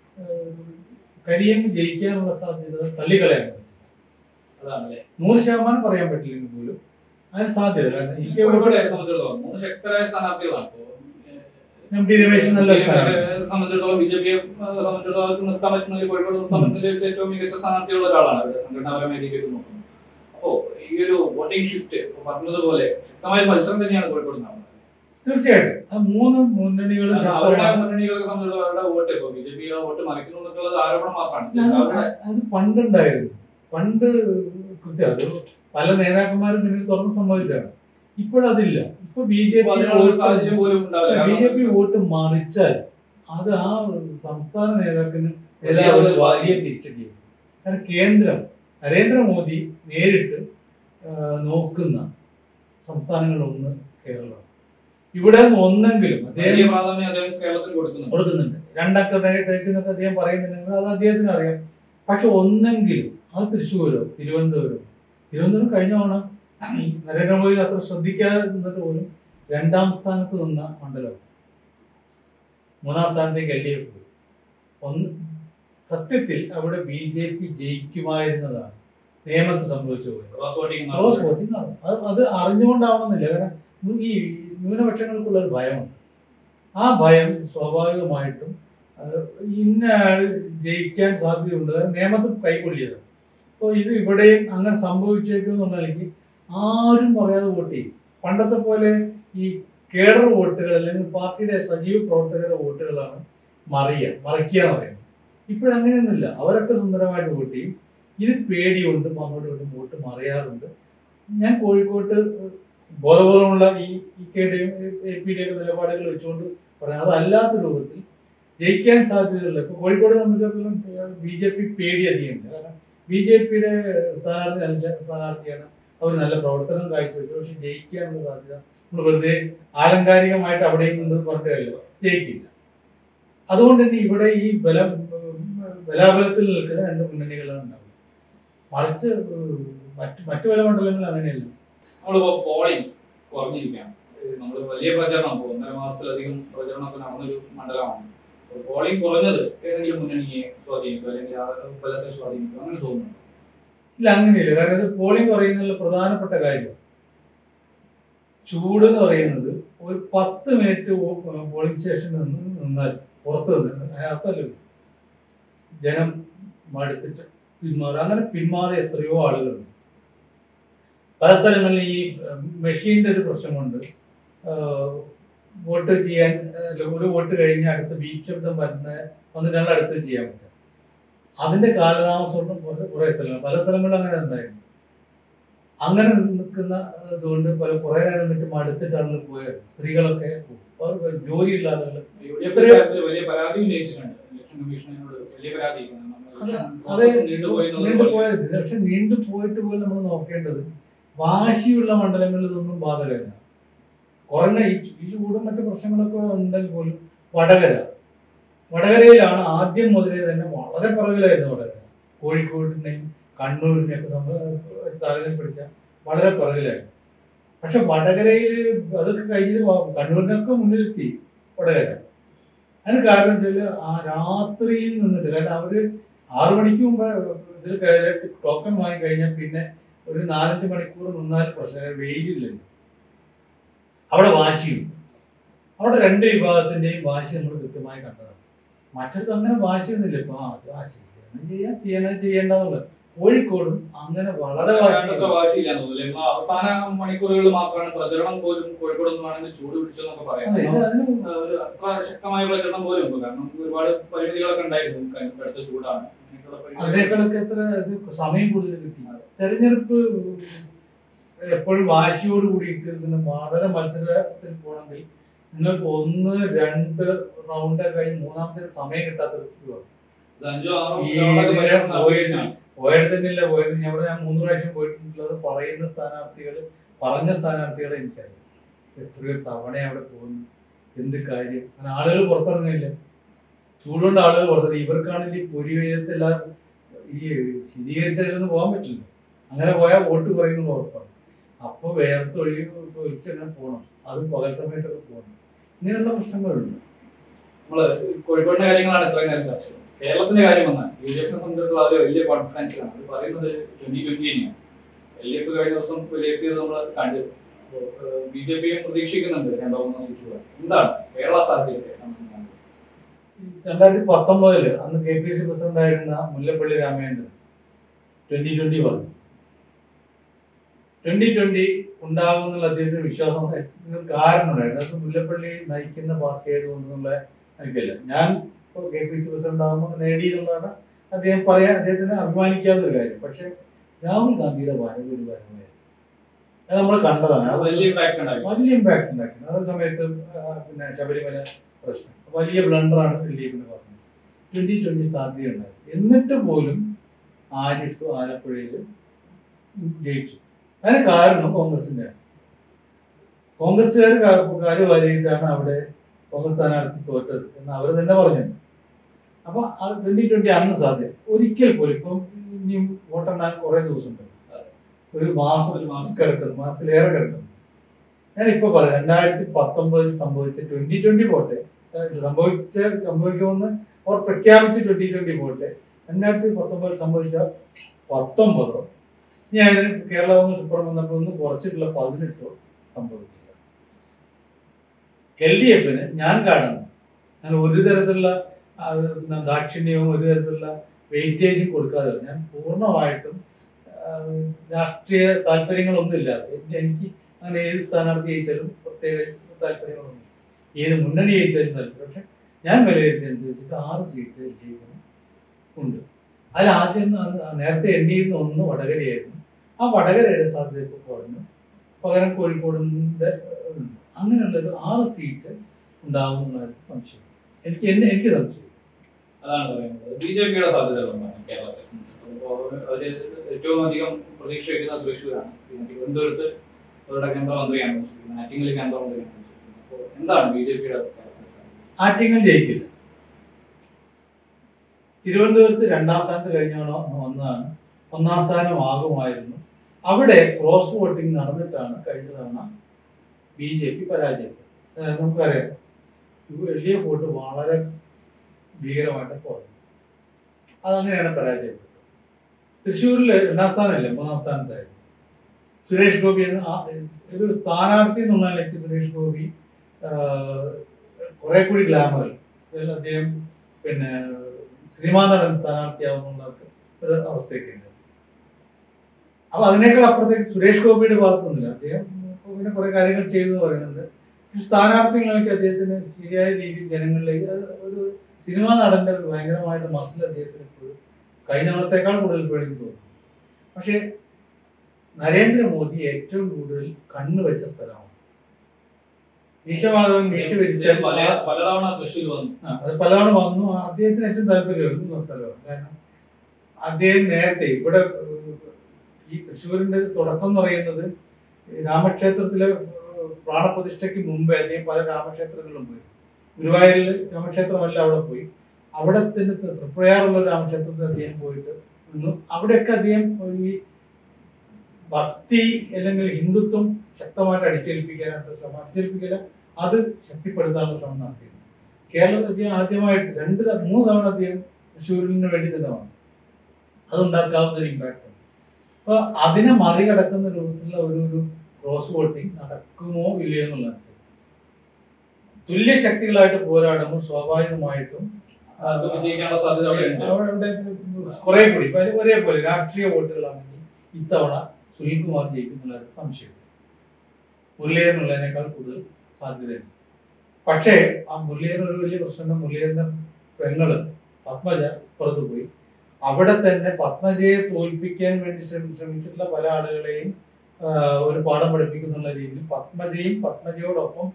കരിയം ജയിക്കാനുള്ള സാധ്യത തള്ളിക്കളയാൻ പറ്റും അതാണല്ലേ നൂറ് ശതമാനം പറയാൻ പറ്റില്ലെങ്കിൽ പോലും അതിന് സാധ്യത കാരണം ഈ കെ കോഴിക്കോട്ടെ സംബന്ധിച്ചിടത്തോളം മൂന്ന് ശക്തരായ സ്ഥാനാർത്ഥികളാണ് ഇപ്പോ, ഏഹ്, എം ടി രമേശ് നല്ല സ്ഥാനാർത്ഥി. സംബന്ധിച്ചിടത്തോളം ബി ജെ പിയെ സംബന്ധിച്ചിടത്തോളം അവർക്ക് നിർത്താൻ പറ്റുന്ന ഒരു കോഴിക്കോട് നിർത്താൻ പറ്റുന്ന ഒരു ഏറ്റവും മികച്ച സ്ഥാനാർത്ഥിയുള്ള ഒരാളാണ് അവരുടെ സംഘടനാപരമായ രീതിയിൽ നോക്കുന്നത് അപ്പോ ഈ ഒരു വോട്ടിംഗ് ഷിഫ്റ്റ് പറഞ്ഞതുപോലെ ശക്തമായ മത്സരം തന്നെയാണ് കോഴിക്കോട് നടന്നത് തീർച്ചയായിട്ടും ആ മൂന്ന് മുന്നണികളും കാരണം അവരുടെ ശക്തമാണ് മുന്നണികളെ സംബന്ധിച്ചിടത്തോളം അവരുടെ വോട്ട് ഇപ്പോ ബി ജെ പിയുടെ വോട്ട് മറിക്കുന്നു എന്നുള്ളത് ആരോപണം മാത്രമാണ് അത് അവരുടെ അത് പണ്ടുണ്ടായിരുന്നു പണ്ട് കൃത്യം അത് പല നേതാക്കന്മാരും പിന്നീട് തുറന്ന് സമ്മതിച്ചാണ് ഇപ്പോഴതില്ല ഇപ്പൊ ബി ജെ ഇപ്പോ പി അതിനുള്ള ഒരു സാഹചര്യം പോലും ഉണ്ടാവില്ല ബി ജെ കാരണം പി വോട്ട് മറിച്ചാൽ അത് ആ സംസ്ഥാന നേതാക്കിന് വലിയ നേതാവിന് ഒരു വലിയ തിരിച്ചടിയാണ് കാരണം കേന്ദ്രം നരേന്ദ്രമോദി നേരിട്ട് ആ, നോക്കുന്ന സംസ്ഥാനങ്ങളൊന്ന് കേരളമാണ് ഇവിടെ നിന്ന് ഒന്നെങ്കിലും വലിയ അദ്ദേഹം പ്രാധാന്യം അദ്ദേഹം കേരളത്തിൽ കൊടുക്കുന്നുണ്ട് കൊടുക്കുന്നുണ്ട് രണ്ടക്ക തേക്കുന്നൊക്കെ അദ്ദേഹം പറയുന്നുണ്ടെങ്കിൽ അത് അദ്ദേഹത്തിന് അറിയാം പക്ഷെ ഒന്നെങ്കിലും അത് തൃശ്ശൂരോ തിരുവനന്തപുരം തിരുവനന്തപുരം കഴിഞ്ഞ തവണ ഈ നരേന്ദ്രമോദി അത്ര ശ്രദ്ധിക്കാതെ നിന്നിട്ട് പോലും രണ്ടാം സ്ഥാനത്ത് നിന്ന മണ്ഡലം മൂന്നാം സ്ഥാനത്തേക്ക് എൽ ഡി എഫ് പോയി ഒന്ന് സത്യത്തിൽ അവിടെ ബി ജെ പി ജയിക്കുമായിരുന്നതാണ് നിയമത്ത് സംഭവിച്ചു പോയത് ക്രോസ് വോട്ടിംഗ് ക്രോസ് വോട്ടിംഗ് നടന്നു അത് അത് അറിഞ്ഞുകൊണ്ടാവണമെന്നില്ല കാരണം ഈ ന്യൂനപക്ഷങ്ങൾക്കുള്ള ഒരു ഭയമുണ്ട് ആ ഭയം സ്വാഭാവികമായിട്ടും അത് ഇന്ന ആൾ ജയിക്കാൻ സാധ്യതയുണ്ട് അത് നിയമത്തിൽ കൈക്കൊള്ളിയത് അപ്പോൾ ഇത് ഇവിടെയും അങ്ങനെ സംഭവിച്ചേക്കുന്നുണ്ടെങ്കിൽ ആരും പറയാതെ വോട്ട് ചെയ്യും പണ്ടത്തെ പോലെ ഈ കേഡർ വോട്ടുകൾ അല്ലെങ്കിൽ പാർട്ടിയുടെ സജീവ പ്രവർത്തകരുടെ വോട്ടുകളാണ് മറിയുക മറിക്കുക എന്ന് പറയുന്നത് ഇപ്പോഴങ്ങനെയൊന്നുമില്ല അവരൊക്കെ സുന്ദരമായിട്ട് വോട്ട് ചെയ്യും ഇത് പേടിയുണ്ട് അങ്ങോട്ടും ഇങ്ങോട്ടും വോട്ട് മറിയാറുണ്ട് ഞാൻ കോഴിക്കോട്ട് ബോധപൂർവമുള്ള ഈ ഇ കെയുടെയും എ പിയുടെയും ഒക്കെ നിലപാടുകൾ വെച്ചുകൊണ്ട് പറയാം അതല്ലാത്ത രൂപത്തിൽ ജയിക്കാൻ സാധ്യതയുള്ള ഇപ്പോൾ കോഴിക്കോട് സംബന്ധിച്ചിടത്തോളം ബി ജെ പി പേടി അധികമുണ്ട് കാരണം ബി ജെ പിയുടെ സ്ഥാനാർത്ഥി നല്ല ശ- സ്ഥാനാർത്ഥിയാണ് അവർ നല്ല പ്രവർത്തനം കാഴ്ചവെച്ചു പക്ഷെ ജയിക്കാനുള്ള സാധ്യത നമ്മൾ വെറുതെ ആലങ്കാരികമായിട്ട് അവിടെയും കൊണ്ട് പറഞ്ഞിട്ട് കാര്യമില്ല ജയിക്കില്ല അതുകൊണ്ട് തന്നെ ഇവിടെ ഈ ബല ബലാബലത്തിൽ നിൽക്കുന്ന രണ്ട് മുന്നണികളാണ് ഉണ്ടാവുക മറിച്ച് ഏഹ്, മറ്റ് മറ്റു പല മണ്ഡലങ്ങളിൽ അങ്ങനെയല്ല നമ്മളിപ്പോ പോളിംഗ് കുറഞ്ഞിരിക്കുകയാണ് നമ്മൾ വലിയ പ്രചരണം ഇപ്പോ ഒന്നര മാസത്തിലധികം പ്രചരണമൊക്കെ നടന്നൊരു മണ്ഡലമാണ് അപ്പോൾ പോളിംഗ് കുറഞ്ഞത് ഏതെങ്കിലും മുന്നണിയെ സ്വാധീനിക്കും അല്ലെങ്കിൽ ആ ബലത്തെ സ്വാധീനിക്കും അങ്ങനെ തോന്നുന്നു ഇല്ല അങ്ങനെയില്ല കാരണം ഇത് പോളിംഗ് പറയുന്നതിൽ പ്രധാനപ്പെട്ട കാര്യം ചൂട് എന്ന് പറയുന്നത് ഒരു പത്ത് മിനിറ്റ് പോളിംഗ് സ്റ്റേഷനിൽ നിന്ന് നിന്നാൽ പുറത്ത് നിന്നിട്ട് അതിനകത്തല്ല ജനം മടുത്തിട്ട് പിന്മാറുക അങ്ങനെ പിന്മാറിയ എത്രയോ ആളുകളുണ്ട് പല സ്ഥലങ്ങളിൽ ഈ മെഷീൻ്റെ ഒരു പ്രശ്നം കൊണ്ട് വോട്ട് ചെയ്യാൻ അല്ല, ഒരു വോട്ട് കഴിഞ്ഞ് അടുത്ത ബീച്ച് ശബ്ദം വരുന്ന വന്നിട്ടാണ് അടുത്ത് ചെയ്യാൻ പറ്റുക അതിന്റെ കാലതാമസം കൊണ്ട് കുറെ- കുറെ സ്ഥലങ്ങൾ പല സ്ഥലങ്ങളിലും അങ്ങനെ ഉണ്ടായിരുന്നു അങ്ങനെ നിൽക്കുന്ന ഇതുകൊണ്ട് പല കുറെ നേരം നിന്നിട്ട് മടുത്തിട്ടാണ് പോയത് സ്ത്രീകളൊക്കെ പോകും. അവർക്ക് ജോലിയുള്ള ആളുകൾ യു ഡി എഫ് വലിയ പരാതി ഉന്നയിച്ചിട്ടുണ്ട് ഇലക്ഷൻ കമ്മീഷനോട് വലിയ പരാതി അത് ഇലക്ഷൻ അത് പ്രോസസ്സ് നീണ്ടുപോയി എന്നുള്ളത് പോലെ. നീണ്ടുപോയത് പക്ഷെ നീണ്ടു പോയിട്ട് പോലും നമ്മൾ നോക്കേണ്ടത് വാശിയുള്ള മണ്ഡലങ്ങളിൽ ഇതൊന്നും ബാധകമല്ല കുറഞ്ഞ ഈ ചൂ- ഈ ചൂടും മറ്റു പ്രശ്നങ്ങളൊക്കെ ഉണ്ടെങ്കിൽ പോലും വടകര വടകരയിലാണ് ആദ്യം മുതലേ തന്നെ വളരെ പുറകിലായിരുന്നു വടകര കോഴിക്കോടിനെയും കണ്ണൂരിനെയും ഒക്കെ സംബ- താരതമ്യപ്പെടുത്തിയ വളരെ പുറകിലായിരുന്നു പക്ഷെ വടകരയിൽ അതൊക്കെ കഴിഞ്ഞ് വ- കണ്ണൂരിനൊക്കെ മുന്നിലെത്തി വടകര അതിന് കാരണം വെച്ചാൽ ആ രാത്രിയിൽ നിന്നിട്ട് കാരണം അവര് ആറു മണിക്ക് മുമ്പ് ഇതിൽ കയറിയിട്ട് ടോക്കൺ വാങ്ങി കഴിഞ്ഞാൽ പിന്നെ ഒരു നാലഞ്ച് മണിക്കൂർ നിന്നാൽ പ്രശ്നം വെയിലില്ലല്ലോ അവിടെ വാശിയുണ്ട് അവിടെ രണ്ട് വിഭാഗത്തിന്റെയും വാശി നമ്മൾ കൃത്യമായി കണ്ടതാണ് മറ്റടുത്ത് അങ്ങനെ വാശിയൊന്നുമില്ല ഇപ്പൊ ആ അത് ആ ചെയ്യണം ചെയ്യാം ചെയ്യണത് ചെയ്യേണ്ടതുള്ളത് കോഴിക്കോടും അങ്ങനെ വളരെ വേണ്ടത്ര വാശി വാശിയില്ലാന്ന് തോന്നുന്നു ഇപ്പൊ അവസാന മണിക്കൂറുകളിൽ മാത്രമാണ് പ്രചരണം പോലും കോഴിക്കോട് എന്ന് വേണമെങ്കിൽ ചൂട് പിടിച്ചതെന്നൊക്കെ പറയാം അതെ ഇത് അതിന് ആ, ഒരു അത്ര ശക്തമായ പ്രചരണം പോലും ഇപ്പൊ കാരണം ഒരുപാട് പരിമിതികളൊക്കെ ഉണ്ടായിരുന്നു കഴിഞ്ഞ അടുത്ത ചൂടാണ് അങ്ങനെയൊക്കെയുള്ള പരിമിതികൾ. അതിനേക്കാളൊക്കെ എത്ര സമയം കൂടുതൽ കിട്ടി തെരഞ്ഞെടുപ്പ് എപ്പോഴും വാശിയോട് കൂടിയിട്ട് ഇങ്ങനെ വളരെ മത്സരത്തിൽ പോകണമെങ്കിൽ നിങ്ങൾക്ക് ഒന്ന് രണ്ട് റൗണ്ട് കഴിഞ്ഞ് മൂന്നാമത്തെ സമയം കിട്ടാത്ത ഒരു സ്ഥിതി വന്നു ഇത് അഞ്ചോ ആറോ ഈ റൗണ്ടൊക്കെ ഇതിലെ പര്യടനം നടത്തി കഴിഞ്ഞാൽ പോയത് തന്നെയല്ല പോയത് ഞാൻ അവിടെ ഞാൻ മൂന്ന് പ്രാവശ്യം പോയിട്ടുള്ളത് പറയുന്ന സ്ഥാനാർത്ഥികൾ പറഞ്ഞ സ്ഥാനാർത്ഥികളെ എനിക്കറിയാം എത്രയോ തവണ അവിടെ പോകുന്നു എന്ത് കാര്യം അങ്ങനെ ആളുകൾ പുറത്തിറങ്ങില്ല ചൂടുകൊണ്ട് ആളുകൾ പുറത്തിറങ്ങി ഇവർക്കാണെങ്കിൽ ഈ പൊരി വെയിലത്തെല്ലാം ഈ ശീതീകരിച്ചതിലൊന്നും പോകാൻ പറ്റില്ല അങ്ങനെ പോയാൽ വോട്ട് കുറയുന്നു ഉറപ്പാണ് അപ്പോൾ വേർത്ത് ഒഴുകി ഒലിച്ചങ്ങനെ പോകണം അതും പകൽ സമയത്തൊക്കെ പോകണം ഇങ്ങനെയുള്ള പ്രശ്നങ്ങളുണ്ട് നമ്മള് കോഴിക്കോടിന്റെ കാര്യങ്ങളാണ് ഇത്രയും നേരം ചർച്ച ചെയ്തത് കേരളത്തിന്റെ കാര്യം വന്നാൽ യു ഡി എഫിനെ സംബന്ധിച്ചിടത്തോളം അത് വലിയ കോൺഫിഡൻസിലാണ് അത് പറയുന്നത് ട്വന്റി ട്വന്റി തന്നെയാണ് എൽ ഡി എഫ് കഴിഞ്ഞ ദിവസം വിലയിരുത്തിയത് നമ്മൾ കണ്ടു ബി ജെ പിയും പ്രതീക്ഷിക്കുന്നുണ്ട് രണ്ടോ മൂന്നോ സീറ്റുകൾ എന്താണ് കേരള സാഹചര്യത്തെ സംബന്ധിച്ച് രണ്ടായിരത്തി പത്തൊമ്പതില് അന്ന് കെ പി സി പ്രസിഡന്റ് ആയിരുന്ന മുല്ലപ്പള്ളി രാമചന്ദ്രൻ ട്വന്റി ട്വന്റി പറഞ്ഞു ട്വന്റി ട്വന്റി ഉണ്ടാകുമെന്നുള്ള അദ്ദേഹത്തിന് വിശ്വാസം ഇതിന് കാരണമുണ്ടായിരുന്നു അത് മുല്ലപ്പള്ളി നയിക്കുന്ന പാർട്ടി ആയതുകൊണ്ടെന്നുള്ള എനിക്കല്ല ഞാൻ ഇപ്പോൾ കെ പി സി പ്രസിഡന്റ് ആകുമ്പോൾ നേടി എന്നുള്ളതാണ് അദ്ദേഹം പറയാൻ അദ്ദേഹത്തിന് അഭിമാനിക്കാവുന്ന ഒരു കാര്യം പക്ഷെ രാഹുൽ ഗാന്ധിയുടെ വരവ് ഒരു വരവായിരുന്നു അത് നമ്മൾ കണ്ടതാണ് ആ വലിയ ഇമ്പാക്ട് ഉണ്ടായി വലിയ ഇമ്പാക്ട് ഉണ്ടാക്കി അതേ സമയത്ത് ആ, പിന്നെ ശബരിമല പ്രശ്നം വലിയ ബ്ലണ്ടറാണ് എൽ ഡി എഫിന് പറഞ്ഞത് ട്വന്റി ട്വന്റി സാധ്യതയുണ്ടായി എന്നിട്ട് പോലും ആരിഫ് ആലപ്പുഴയിൽ ജയിച്ചു അതിന് കാരണം കോൺഗ്രസിന്റെ കോൺഗ്രസ്സുകാർ കാര്യമാരിയിട്ടാണ് അവിടെ കോൺഗ്രസ് സ്ഥാനാർത്ഥി തോറ്റത് എന്ന് അവർ തന്നെ പറഞ്ഞു അപ്പൊ ട്വന്റി ട്വന്റി അന്ന് സാധ്യത ഒരിക്കൽ പോലും ഇപ്പം ഇനിയും വോട്ടെണ്ണാൻ കുറെ ദിവസം ഉണ്ട് ഒരു മാസം ഒരു മാസം കിടക്കുന്നു മാസത്തിലേറെ കിടക്കുന്നു ഞാൻ ഇപ്പൊ പറയാം രണ്ടായിരത്തി പത്തൊമ്പതിൽ സംഭവിച്ച ട്വന്റി ട്വന്റി പോട്ടെ അതായത് സംഭവിച്ച സംഭവിക്കുമെന്ന് അവർ പ്രഖ്യാപിച്ച ട്വന്റി ട്വന്റി പോട്ടെ രണ്ടായിരത്തി പത്തൊമ്പതിൽ സംഭവിച്ച പത്തൊമ്പതോ ഞാൻ ഇതിന് കേരള കോൺഗ്രസ് ഇപ്പുറം വന്നപ്പോൾ ഒന്ന് കുറച്ചിട്ടുള്ള പതിനെട്ടോ സംഭവിക്കില്ല എൽ ഡി എഫിന് ഞാൻ കാണുന്നു ഞാൻ ഒരു തരത്തിലുള്ള ആ, പിന്നെ ദാക്ഷിണ്യവും ഒരു തരത്തിലുള്ള വെയിറ്റേജും കൊടുക്കാതെ ഞാൻ പൂർണ്ണമായിട്ടും ആ, രാഷ്ട്രീയ താല്പര്യങ്ങളൊന്നും ഇല്ലാതെ എനിക്ക് എനിക്ക് അങ്ങനെ ഏത് സ്ഥാനാർത്ഥി ജയിച്ചാലും പ്രത്യേക താല്പര്യങ്ങളൊന്നും ഏത് മുന്നണി ജയിച്ചാലും താല്പര്യം പക്ഷെ ഞാൻ വിലയിരുത്തി അനുസരിച്ചിട്ട് ആറ് സീറ്റ് എൽ ഡി എഫിന് ഉണ്ട് അതിൽ ആദ്യം അത് നേരത്തെ എണ്ണിയിരുന്ന ഒന്ന് വടകരയായിരുന്നു ആ വടകരയുടെ സാധ്യത ഇപ്പോൾ കുറഞ്ഞു പകരം കോഴിക്കോടിന്റെ ഉണ്ട്. അങ്ങനെയുള്ള ഒരു ആറ് സീറ്റ് ഉണ്ടാവും എന്നുള്ള സംശയം എനിക്ക് എന്നെ എനിക്ക് സംശയം അതാണ് പറയുന്നത് ബി ജെ പിയുടെ സാധ്യതകളുണ്ടാണ് കേരളത്തെ സംബന്ധിച്ചിടത്തോളം അപ്പോൾ അവര് ഏറ്റവും അധികം പ്രതീക്ഷ വയ്ക്കുന്ന തൃശ്ശൂരാണ് പിന്നെ തിരുവനന്തപുരത്ത് അവരുടെ കേന്ദ്രമന്ത്രിയാണ് വെച്ചിരിക്കുന്നത് ആറ്റിങ്ങൽ കേന്ദ്രമന്ത്രിയാണ് വെച്ചിരിക്കുന്നത് അപ്പോൾ എന്താണ് ബി ജെ പിയുടെ കേരളത്തെ സാധ്യത ആറ്റിങ്ങൽ ജയിക്കില്ല തിരുവനന്തപുരത്ത് രണ്ടാം സ്ഥാനത്ത് കഴിഞ്ഞാണോ വന്നതാണ് ഒന്നാം സ്ഥാനം ആകുമായിരുന്നു അവിടെ ക്രോസ് വോട്ടിംഗ് നടന്നിട്ടാണ് കഴിഞ്ഞ തവണ ബി ജെ പി പരാജയപ്പെട്ടത് അതായത് നമുക്കറിയാം എൽ ഡി എഫ് വോട്ട് വളരെ ഭീകരമായിട്ട് കുറഞ്ഞു അതങ്ങനെയാണ് പരാജയപ്പെട്ടത് തൃശ്ശൂരിൽ രണ്ടാം സ്ഥാനമല്ലേ മൂന്നാം സ്ഥാനത്തായിരുന്നു സുരേഷ് ഗോപി എന്ന ആ- ഒരു സ്ഥാനാർത്ഥി എന്നുള്ള നിലയ്ക്ക് സുരേഷ് ഗോപി കുറെ കൂടി ഗ്ലാമറിൽ അതിൽ അദ്ദേഹം പിന്നെ സിനിമാ നടൻ സ്ഥാനാർത്ഥിയാവുന്നുള്ളതൊക്കെ ഒരു അവസ്ഥയൊക്കെ ഉണ്ട് അപ്പൊ അതിനേക്കാൾ അപ്പുറത്തേക്ക് സുരേഷ് ഗോപിയുടെ ഭാഗത്തൊന്നുമില്ല അദ്ദേഹം പിന്നെ കുറെ കാര്യങ്ങൾ ചെയ്തു എന്ന് പറയുന്നുണ്ട് പക്ഷെ സ്ഥാനാർത്ഥികളൊക്കെ അദ്ദേഹത്തിന് ശരിയായ രീതിയിൽ ജനങ്ങളിലേക്ക് അത് ഒരു സിനിമാ നടന്റെ ഒരു ഭയങ്കരമായിട്ട് മസിൽ അദ്ദേഹത്തിന് ഇപ്പോഴും കഴിഞ്ഞ തവണത്തേക്കാൾ കൂടുതൽ ഇപ്പോൾ എനിക്ക് തോന്നുന്നു പക്ഷേ നരേന്ദ്രമോദി ഏറ്റവും കൂടുതൽ കണ്ണുവെച്ച സ്ഥലമാണ് മീശമാധവൻ മീശ വിരിച്ചാൽ പല പലതവണ തൃശ്ശൂർ വന്നു ആ, അത് പലതവണ വന്നു ആ, അദ്ദേഹത്തിന് ഏറ്റവും താല്പര്യമുള്ള സ്ഥലമാണ് കാരണം അദ്ദേഹം നേരത്തെ ഇവിടെ ഏഹ്, ഈ തൃശ്ശൂരിന്റെ തുടക്കം എന്ന് പറയുന്നത് ഈ രാമക്ഷേത്രത്തിലെ ഏഹ്, പ്രാണപ്രതിഷ്ഠയ്ക്ക് മുമ്പേ അദ്ദേഹം പല രാമക്ഷേത്രങ്ങളിലും പോയി ഗുരുവായൂരിൽ രാമക്ഷേത്രമല്ല അവിടെ പോയി അവിടെ തന്നെ തൃപ്രയാറുള്ള ഒരു രാമക്ഷേത്രത്തിൽ അദ്ദേഹം പോയിട്ട് നിന്നു അവിടെയൊക്കെ അദ്ദേഹം ഈ ഭക്തി അല്ലെങ്കിൽ ഹിന്ദുത്വം ശക്തമായിട്ട് അടിച്ചേൽപ്പിക്കാനായിട്ട് ശ്രമം അടിച്ചേൽപ്പിക്കില്ല അത് ശക്തിപ്പെടുത്താനുള്ള ശ്രമം നടത്തിയിരുന്നു കേരളത്തിൽ അദ്ദേഹം ആദ്യമായിട്ട് രണ്ട് ത- മൂന്ന് തവണ അദ്ദേഹം തൃശ്ശൂരിന് വേണ്ടി തന്നെ വന്നു അതുണ്ടാക്കാവുന്ന ഒരു ഇമ്പാക്ട് അപ്പൊ അതിനെ മറികടക്കുന്ന രൂപത്തിലുള്ള ഒരു ഒരു ക്രോസ് വോട്ടിംഗ് നടക്കുമോ ഇല്ലയോ എന്നുള്ളതാണ് തുല്യ ശക്തികളായിട്ട് പോരാടുമ്പോൾ സ്വാഭാവികമായിട്ടും അത് വിജയിക്കാനുള്ള സാധ്യത അവിടെ ഉണ്ട് അവിടെ കുറെ കൂടി ഇപ്പൊ ഒരേപോലെ രാഷ്ട്രീയ വോട്ടുകളാണെങ്കിൽ ഇത്തവണ സുനിൽകുമാർ ജയിക്കുന്നുള്ള സംശയം മുരളീധരനുള്ളതിനേക്കാൾ കൂടുതൽ സാധ്യതയുണ്ട് പക്ഷേ ആ മുരളീധരൻ ഒരു വലിയ പ്രശ്നം മുരളീധരന്റെ പെങ്ങള് പത്മജ പുറത്തു പോയി അവിടെ തന്നെ പത്മജയെ തോൽപ്പിക്കാൻ വേണ്ടി ശ്രമി- ശ്രമിച്ചിട്ടുള്ള പല ആളുകളെയും ആ, ഒരു പാഠം പഠിപ്പിക്കുന്നുള്ള രീതിയിൽ പത്മജയും പത്മജയോടൊപ്പം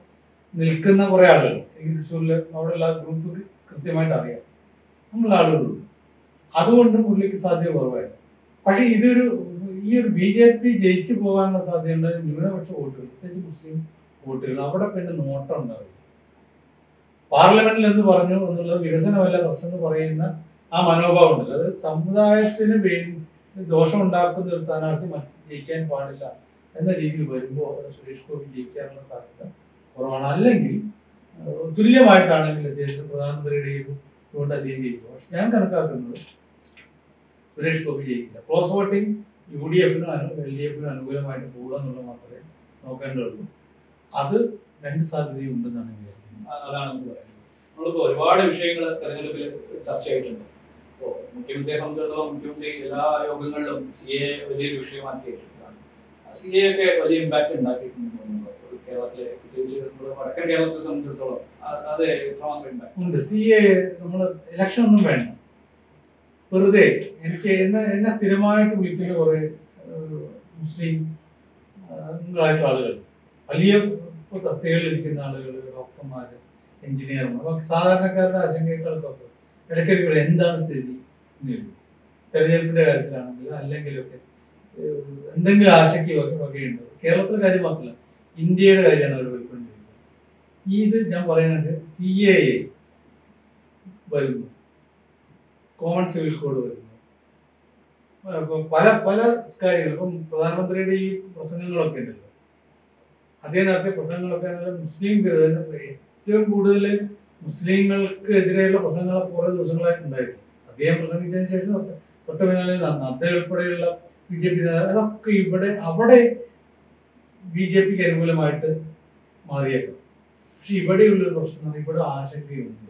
നിൽക്കുന്ന കുറെ ആളുകൾ എനിക്ക് തൃശ്ശൂരിൽ അവിടെയുള്ള ഗ്രൂപ്പ് കൃത്യമായിട്ട് അറിയാം നമ്മൾ ആളുകളുണ്ട് അതുകൊണ്ട് പുള്ളിക്ക് സാധ്യത കുറവായിരുന്നു പക്ഷേ ഇതൊരു ഈ ഒരു ബി ജെ പി ജയിച്ചു പോകാനുള്ള സാധ്യതയുണ്ട് ന്യൂനപക്ഷ വോട്ടുകൾ പ്രത്യേകിച്ച് മുസ്ലിം വോട്ടുകൾ അവിടെ പിന്നെ നോട്ടം ഉണ്ടാവില്ല പാർലമെന്റിൽ എന്ന് പറഞ്ഞു എന്നുള്ളത് വികസനമല്ല പ്രശ്നം എന്ന് പറയുന്ന ആ മനോഭാവം ഉണ്ടല്ലോ അത് സമുദായത്തിന് വേണ്ടി ദോഷമുണ്ടാക്കുന്ന ഒരു സ്ഥാനാർത്ഥി മത്സരം ജയിക്കാൻ പാടില്ല എന്ന രീതിയിൽ വരുമ്പോൾ അവിടെ സുരേഷ് ഗോപി ജയിക്കാനുള്ള സാധ്യത കുറവാണ് അല്ലെങ്കിൽ ഏഹ്, തുല്യമായിട്ടാണെങ്കിൽ അദ്ദേഹത്തിന് പ്രധാനമന്ത്രിയുടെയും കൊണ്ട് അദ്ദേഹം ജയിക്കും പക്ഷെ ഞാൻ കണക്കാക്കുന്നത് സുരേഷ് ഗോപി ജയിക്കില്ല ക്രോസ് വോട്ടിംഗ് യു ഡി എഫിനും എൽ ഡി എഫിനും അനുകൂലമായിട്ട് പോകുക എന്നുള്ളത് മാത്രമേ നോക്കേണ്ടതുള്ളൂ അത് രണ്ട് സാധ്യതയും ഉണ്ടെന്നാണ് എനിക്ക് വിചാരിക്കുന്നത് അ- അതാണ് നമുക്ക് പറയുന്നത് നമ്മളിപ്പോ ഒരുപാട് വിഷയങ്ങൾ തെരഞ്ഞെടുപ്പിൽ ചർച്ച ചെയ്തിട്ടുണ്ട് ഇപ്പോ മുഖ്യമന്ത്രിയെ സംബന്ധിച്ചിടത്തോളം മുഖ്യമന്ത്രി എല്ലാ യോഗങ്ങളിലും സി എ വലിയൊരു വിഷയമാക്കിയിട്ടുണ്ട് സി എ ഒക്കെ വലിയ ഇമ്പാക്ട് ഉണ്ടാക്കിയിട്ടുണ്ട് തോന്നുന്നു. കേരളത്തിലെ പ്രത്യേകിച്ച് നമ്മുടെ വടക്കൻ കേരളത്തെ സംബന്ധിച്ചിടത്തോളം അ- അത് എത്രമാത്രം ഇമ്പാക്ട് ഉണ്ട് സി എ നമ്മൾ ഇലക്ഷൻ ഒന്നും വേണ്ട വെറുതെ എനിക്ക് എന്നെ എന്നെ സ്ഥിരമായിട്ട് വിളിക്കുന്ന കുറെ ഏഹ്, മുസ്ലിം ായിട്ടുള്ള ആളുകൾ വലിയ തസ്തികകളിൽ ഇരിക്കുന്ന ആളുകൾ ഡോക്ടർമാർ എഞ്ചിനീയർമാർ അപ്പൊ സാധാരണക്കാരുടെ ആശങ്കകൾക്കൊക്കെ ഇടയ്ക്കിടയ്ക്ക് ഇവിടെ എന്താണ് സ്ഥിതി എന്ന് ചോദിക്കും. തെരഞ്ഞെടുപ്പിന്റെ കാര്യത്തിലാണെങ്കിലും അല്ലെങ്കിലൊക്കെ ഏഹ്, എന്തെങ്കിലും ആശയ്ക്ക് വക വകയുണ്ട് കേരളത്തിലെ കാര്യം മാത്രമല്ല ഇന്ത്യയുടെ കാര്യമാണ് അവർ പോയിക്കൊണ്ടിരിക്കുന്നത് ഈ ഇത് ഞാൻ പറയുന്നത് സി എ വരുന്നു കോമൺ സിവിൽ കോഡ് വരുന്നു അപ്പൊ പല പല കാര്യങ്ങൾ ഇപ്പം പ്രധാനമന്ത്രിയുടെ ഈ പ്രസംഗങ്ങളൊക്കെ ഉണ്ടല്ലോ അദ്ദേഹം നടത്തിയ പ്രസംഗങ്ങളൊക്കെ ആണെങ്കിൽ മുസ്ലിം വിരുദ്ധ ഏറ്റവും കൂടുതൽ മുസ്ലിങ്ങൾക്ക് എതിരെയുള്ള പ്രസംഗങ്ങൾ കുറേ ദിവസങ്ങളായിട്ട് ഉണ്ടായിരുന്നു അദ്ദേഹം പ്രസംഗിച്ചതിന് ശേഷം തൊട്ട് തൊട്ട് പിന്നാലെ നദ്ദ ഉൾപ്പെടെയുള്ള ബി ജെ പി അതൊക്കെ ഇവിടെ അവിടെ ബി ജെ പിക്ക് അനുകൂലമായിട്ട് മാറിയേക്കാം പക്ഷെ ഇവിടെയുള്ളൊരു പ്രശ്നം എന്ന് പറഞ്ഞാൽ ഇവിടെ ആശങ്കയുണ്ട്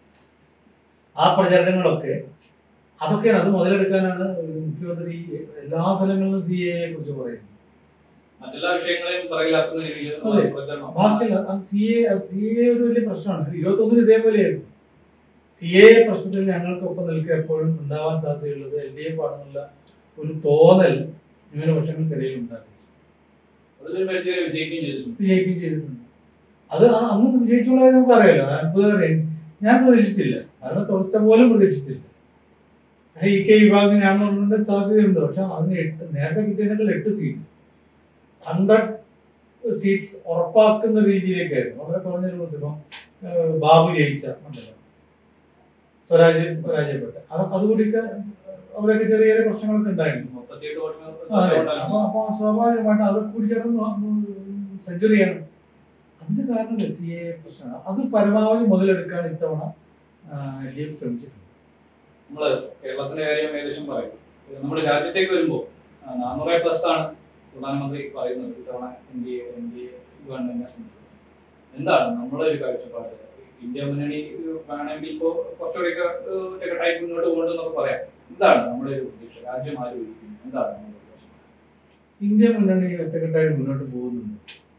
ആ പ്രചരണങ്ങളൊക്കെ അതൊക്കെയാണ് അത് മുതലെടുക്കാനാണ് മുഖ്യമന്ത്രി എല്ലാ സ്ഥലങ്ങളിലും സി എ കുറിച്ച് പറയുന്നത് മറ്റെല്ലാ വിഷയങ്ങളെയും പറയിലാക്കുന്ന രീതിയിൽ അതെ. പ്രചരണം ബാക്കിയുള്ള സി എ സി എ ഒരു വലിയ പ്രശ്നമാണ് ഇരുപത്തൊന്നിന് ഇതേപോലെയായിരുന്നു സി എ പ്രശ്നത്തിൽ ഞങ്ങൾക്കൊപ്പം നിൽക്കുക എപ്പോഴും ഉണ്ടാവാൻ സാധ്യതയുള്ളത് എൽ ഡി എഫ് ആണെന്നുള്ള ഒരു തോന്നൽ ന്യൂനപക്ഷങ്ങൾക്കിടയിൽ ഉണ്ടാക്കി അതിലൊരു പരിധിവരെ വിജയിക്കുകയും ചെയ്തിട്ടുണ്ട് വിജയിക്കുകയും ചെയ്തിട്ടുണ്ട് അത് അ- അന്ന് വിജയിച്ചുള്ളത് നമുക്ക് അറിയാലോ അത്ഭുതം ഞാൻ പ്രതീക്ഷിച്ചില്ല കാരണം തുടച്ച പോലും പ്രതീക്ഷിച്ചില്ല പക്ഷേ ഇ കെ വിഭാഗം ഞാൻ ഉള്ളതിന്റെ സാധ്യതയുണ്ട് പക്ഷെ അതിന് എട്ട് നേരത്തെ കിട്ടിയതിനേക്കാൾ എട്ട് സീറ്റ് ഹൺഡ്രഡ് സീറ്റ്സ് ഉറപ്പാക്കുന്ന രീതിയിലേക്കായിരുന്നു വളരെ കുറഞ്ഞ രൂപത്തിൽ ഇപ്പം ഏഹ്, ബാബു ജയിച്ച മണ്ഡലം സ്വരാജ് പരാജയപ്പെട്ട അത് അതുകൂടിയൊക്കെ അവരൊക്കെ ചെറിയ ചെറിയ പ്രശ്നങ്ങളൊക്കെ ഉണ്ടായിരുന്നു മുപ്പത്തിയെട്ട് വോട്ടിന് അതെ ഉണ്ടായിരുന്നു. അപ്പൊ അപ്പൊ സ്വാഭാവികമായിട്ട് അത് കൂടി ചേർന്ന് സെഞ്ചുറിയാണ് അതിന്റെ കാരണം സി എ പ്രശ്നമാണ് അത് പരമാവധി മുതലെടുക്കാൻ ഇത്തവണ എൽ ഡി എഫ് ശ്രമിച്ചിട്ടുണ്ട് നമ്മള് കേരളത്തിന്റെ കാര്യം ഏകദേശം പറയും ഇത് നമ്മുടെ രാജ്യത്തേക്ക് വരുമ്പോൾ നാനൂറ് പ്ലസ് ആണ് പ്രധാനമന്ത്രി പറയുന്നത് ഇത്തവണ N D A N D A ഗവൺമെന്റിനെ സംബന്ധിച്ച് എന്താണ് നമ്മുടെ ഒരു കാഴ്ചപ്പാട് ഇന്ത്യ മുന്നണി ഏഹ്, വേണമെങ്കിൽ ഇപ്പോ കുറച്ചുകൂടിയൊക്കെ ഏഹ്, ടൈപ്പ് മുന്നോട്ട് കൊണ്ടുവന്നൊക്കെ പറയാം എന്താണ് നമ്മുടെ ഒരു പ്രതീക്ഷ രാജ്യം ആലോചിക്കുന്നു എന്താണ് നമ്മുടെ ഒരു കാഴ്ചപ്പാട്? ഇന്ത്യ മുന്നണി ഒറ്റക്കെട്ടായിട്ട് മുന്നോട്ട് പോകുന്നുണ്ട്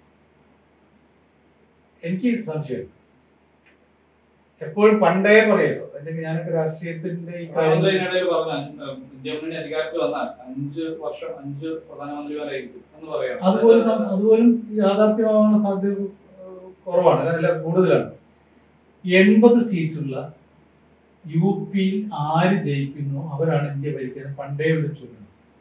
എനിക്ക് സംശയം എപ്പോഴും പണ്ടേ പറയാലോ അല്ലെങ്കിൽ ഞാനൊക്കെ രാഷ്ട്രീയത്തിന്റെ ഈ പ്രധാനമന്ത്രി കാര്യം ഇതിനിടയിൽ പറഞ്ഞ ഏഹ്, ഇന്ത്യ മുന്നണി അധികാരത്തിൽ വന്നാൽ അഞ്ച് വർഷം അഞ്ച് പ്രധാനമന്ത്രിമാരായിരിക്കും എന്ന് പറയാം അതുപോലും സം- അതുപോലും യാഥാർത്ഥ്യമാവാനുള്ള സാധ്യത ഏഹ്, കുറവാണ് അല്ല കൂടുതലാണ് എൺപത് സീറ്റുള്ള യു പിയിൽ ആര് ജയിക്കുന്നു അവരാണ് ഇന്ത്യ ഭരിക്കുന്നത് പണ്ടേ ഉള്ള ചൊല്ലുന്നത്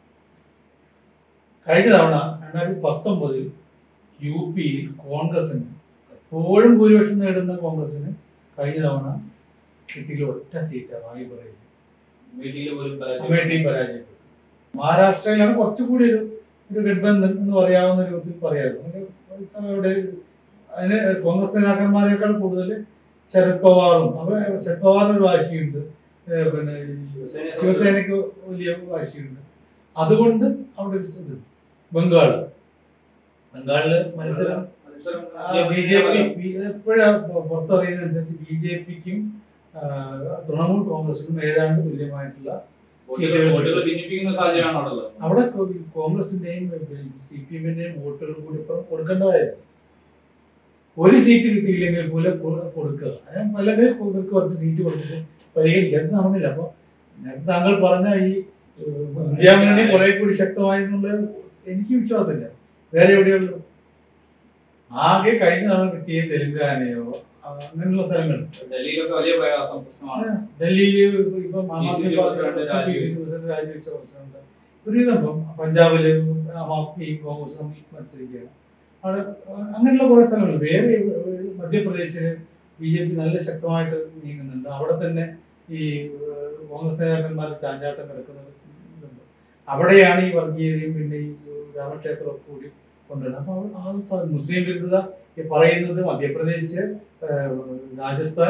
കഴിഞ്ഞ തവണ രണ്ടായിരത്തി പത്തൊമ്പതിൽ യു പിയിൽ കോൺഗ്രസിന് എപ്പോഴും ഭൂരിപക്ഷം നേടുന്ന കോൺഗ്രസിന് കഴിഞ്ഞ തവണ കിട്ടിയില്ല ഒറ്റ സീറ്റ് റായ്ബറയിൽ മീറ്റിംഗിൽ പോലും പരാജയം അമേഠി പരാജയപ്പെട്ടു മഹാരാഷ്ട്രയിലാണ് കുറച്ചുകൂടി ഒരു ഒരു ഗഡ്ബന്ധൻ എന്ന് പറയാവുന്ന രൂപത്തിൽ പറയാതെ അവിടെ അതിന് കോൺഗ്രസ് നേതാക്കന്മാരെക്കാൾ കൂടുതൽ ശരത് പവാറും അവർ ശരത് പവാറിന് ഒരു വാശിയുണ്ട് ഏഹ് പിന്നെ ശിവസേനയെ ശിവസേനയ്ക്ക് വലിയ വാശിയുണ്ട് അതുകൊണ്ട് അവിടെ ഒരു ഇത് ബംഗാള് ബംഗാളില് മത്സരം മത്സരം ബി ജെ പി എപ്പോഴാ പുറത്തറിയുന്നതനുസരിച്ച് ബി ജെ പിക്കും തൃണമൂൽ കോൺഗ്രസിനും ഏതാണ്ട് തുല്യമായിട്ടുള്ള വോട്ടുകൾ വോട്ടുകൾ ഭിന്നിപ്പിക്കുന്ന സാഹചര്യമാണ് അവിടെ ഉള്ളത് അവിടെ കോ- കോൺഗ്രസിന്റെയും സി പി എമ്മിന്റെയും വോട്ടുകൾ കൂടി ഇപ്പം കൊടുക്കേണ്ടതായിരുന്നു ഒരു സീറ്റ് കിട്ടിയില്ലെങ്കിൽ പോലും കൊ- കൊടുക്കുക അതിന് അല്ലെങ്കിൽ ഇവർക്ക് കുറച്ച് സീറ്റ് കൊടുത്തിട്ട് പരിഗണിക്കുക അത് നടന്നില്ല അപ്പൊ നേരത്തെ താങ്കൾ പറഞ്ഞ ഈ ഏഹ്, ഇന്ത്യ മുന്നണി കുറെ കൂടി ശക്തമായെന്നുള്ളത് എനിക്ക് വിശ്വാസമില്ല വേറെ എവിടെയുള്ളത് ആകെ കഴിഞ്ഞ തവണ കിട്ടിയ തെലുങ്കാനയോ ആ, അങ്ങനെയുള്ള സ്ഥലങ്ങൾ ഡൽഹിയിലൊക്കെ വലിയ പ്രയാസം പ്രശ്നമാണ് ഡൽഹിയിൽ ഇപ്പം Aam PCC Aadmi president party PCC president രാജിവെച്ച പ്രസിഡന്റ് ഒരുവിധം ഇപ്പം പഞ്ചാബില് ആം ആദ്മിയും കോൺഗ്രസും തമ്മിൽ മത്സരിക്കുകയാണ് അവിടെ അങ്ങനെയുള്ള കുറേ സ്ഥലങ്ങൾ വേറെ ഏഹ്, മധ്യപ്രദേശില് ബി ജെ പി നല്ല ശക്തമായിട്ട് നീങ്ങുന്നുണ്ട് അവിടെ തന്നെ ഈ ഏഹ്, കോൺഗ്രസ് നേതാക്കന്മാർ ചാഞ്ചാട്ടം കിടക്കുന്ന ഇതുണ്ട് അവിടെയാണ് ഈ വർഗീയതയും പിന്നെ ഈ രാമക്ഷേത്രമൊക്കെ കൂടി കൊണ്ടുവരുന്നത് അപ്പോൾ ആ സ- മുസ്ലിം വിരുദ്ധത ഈ പറയുന്നത് മധ്യപ്രദേശ് ഏഹ്, രാജസ്ഥാൻ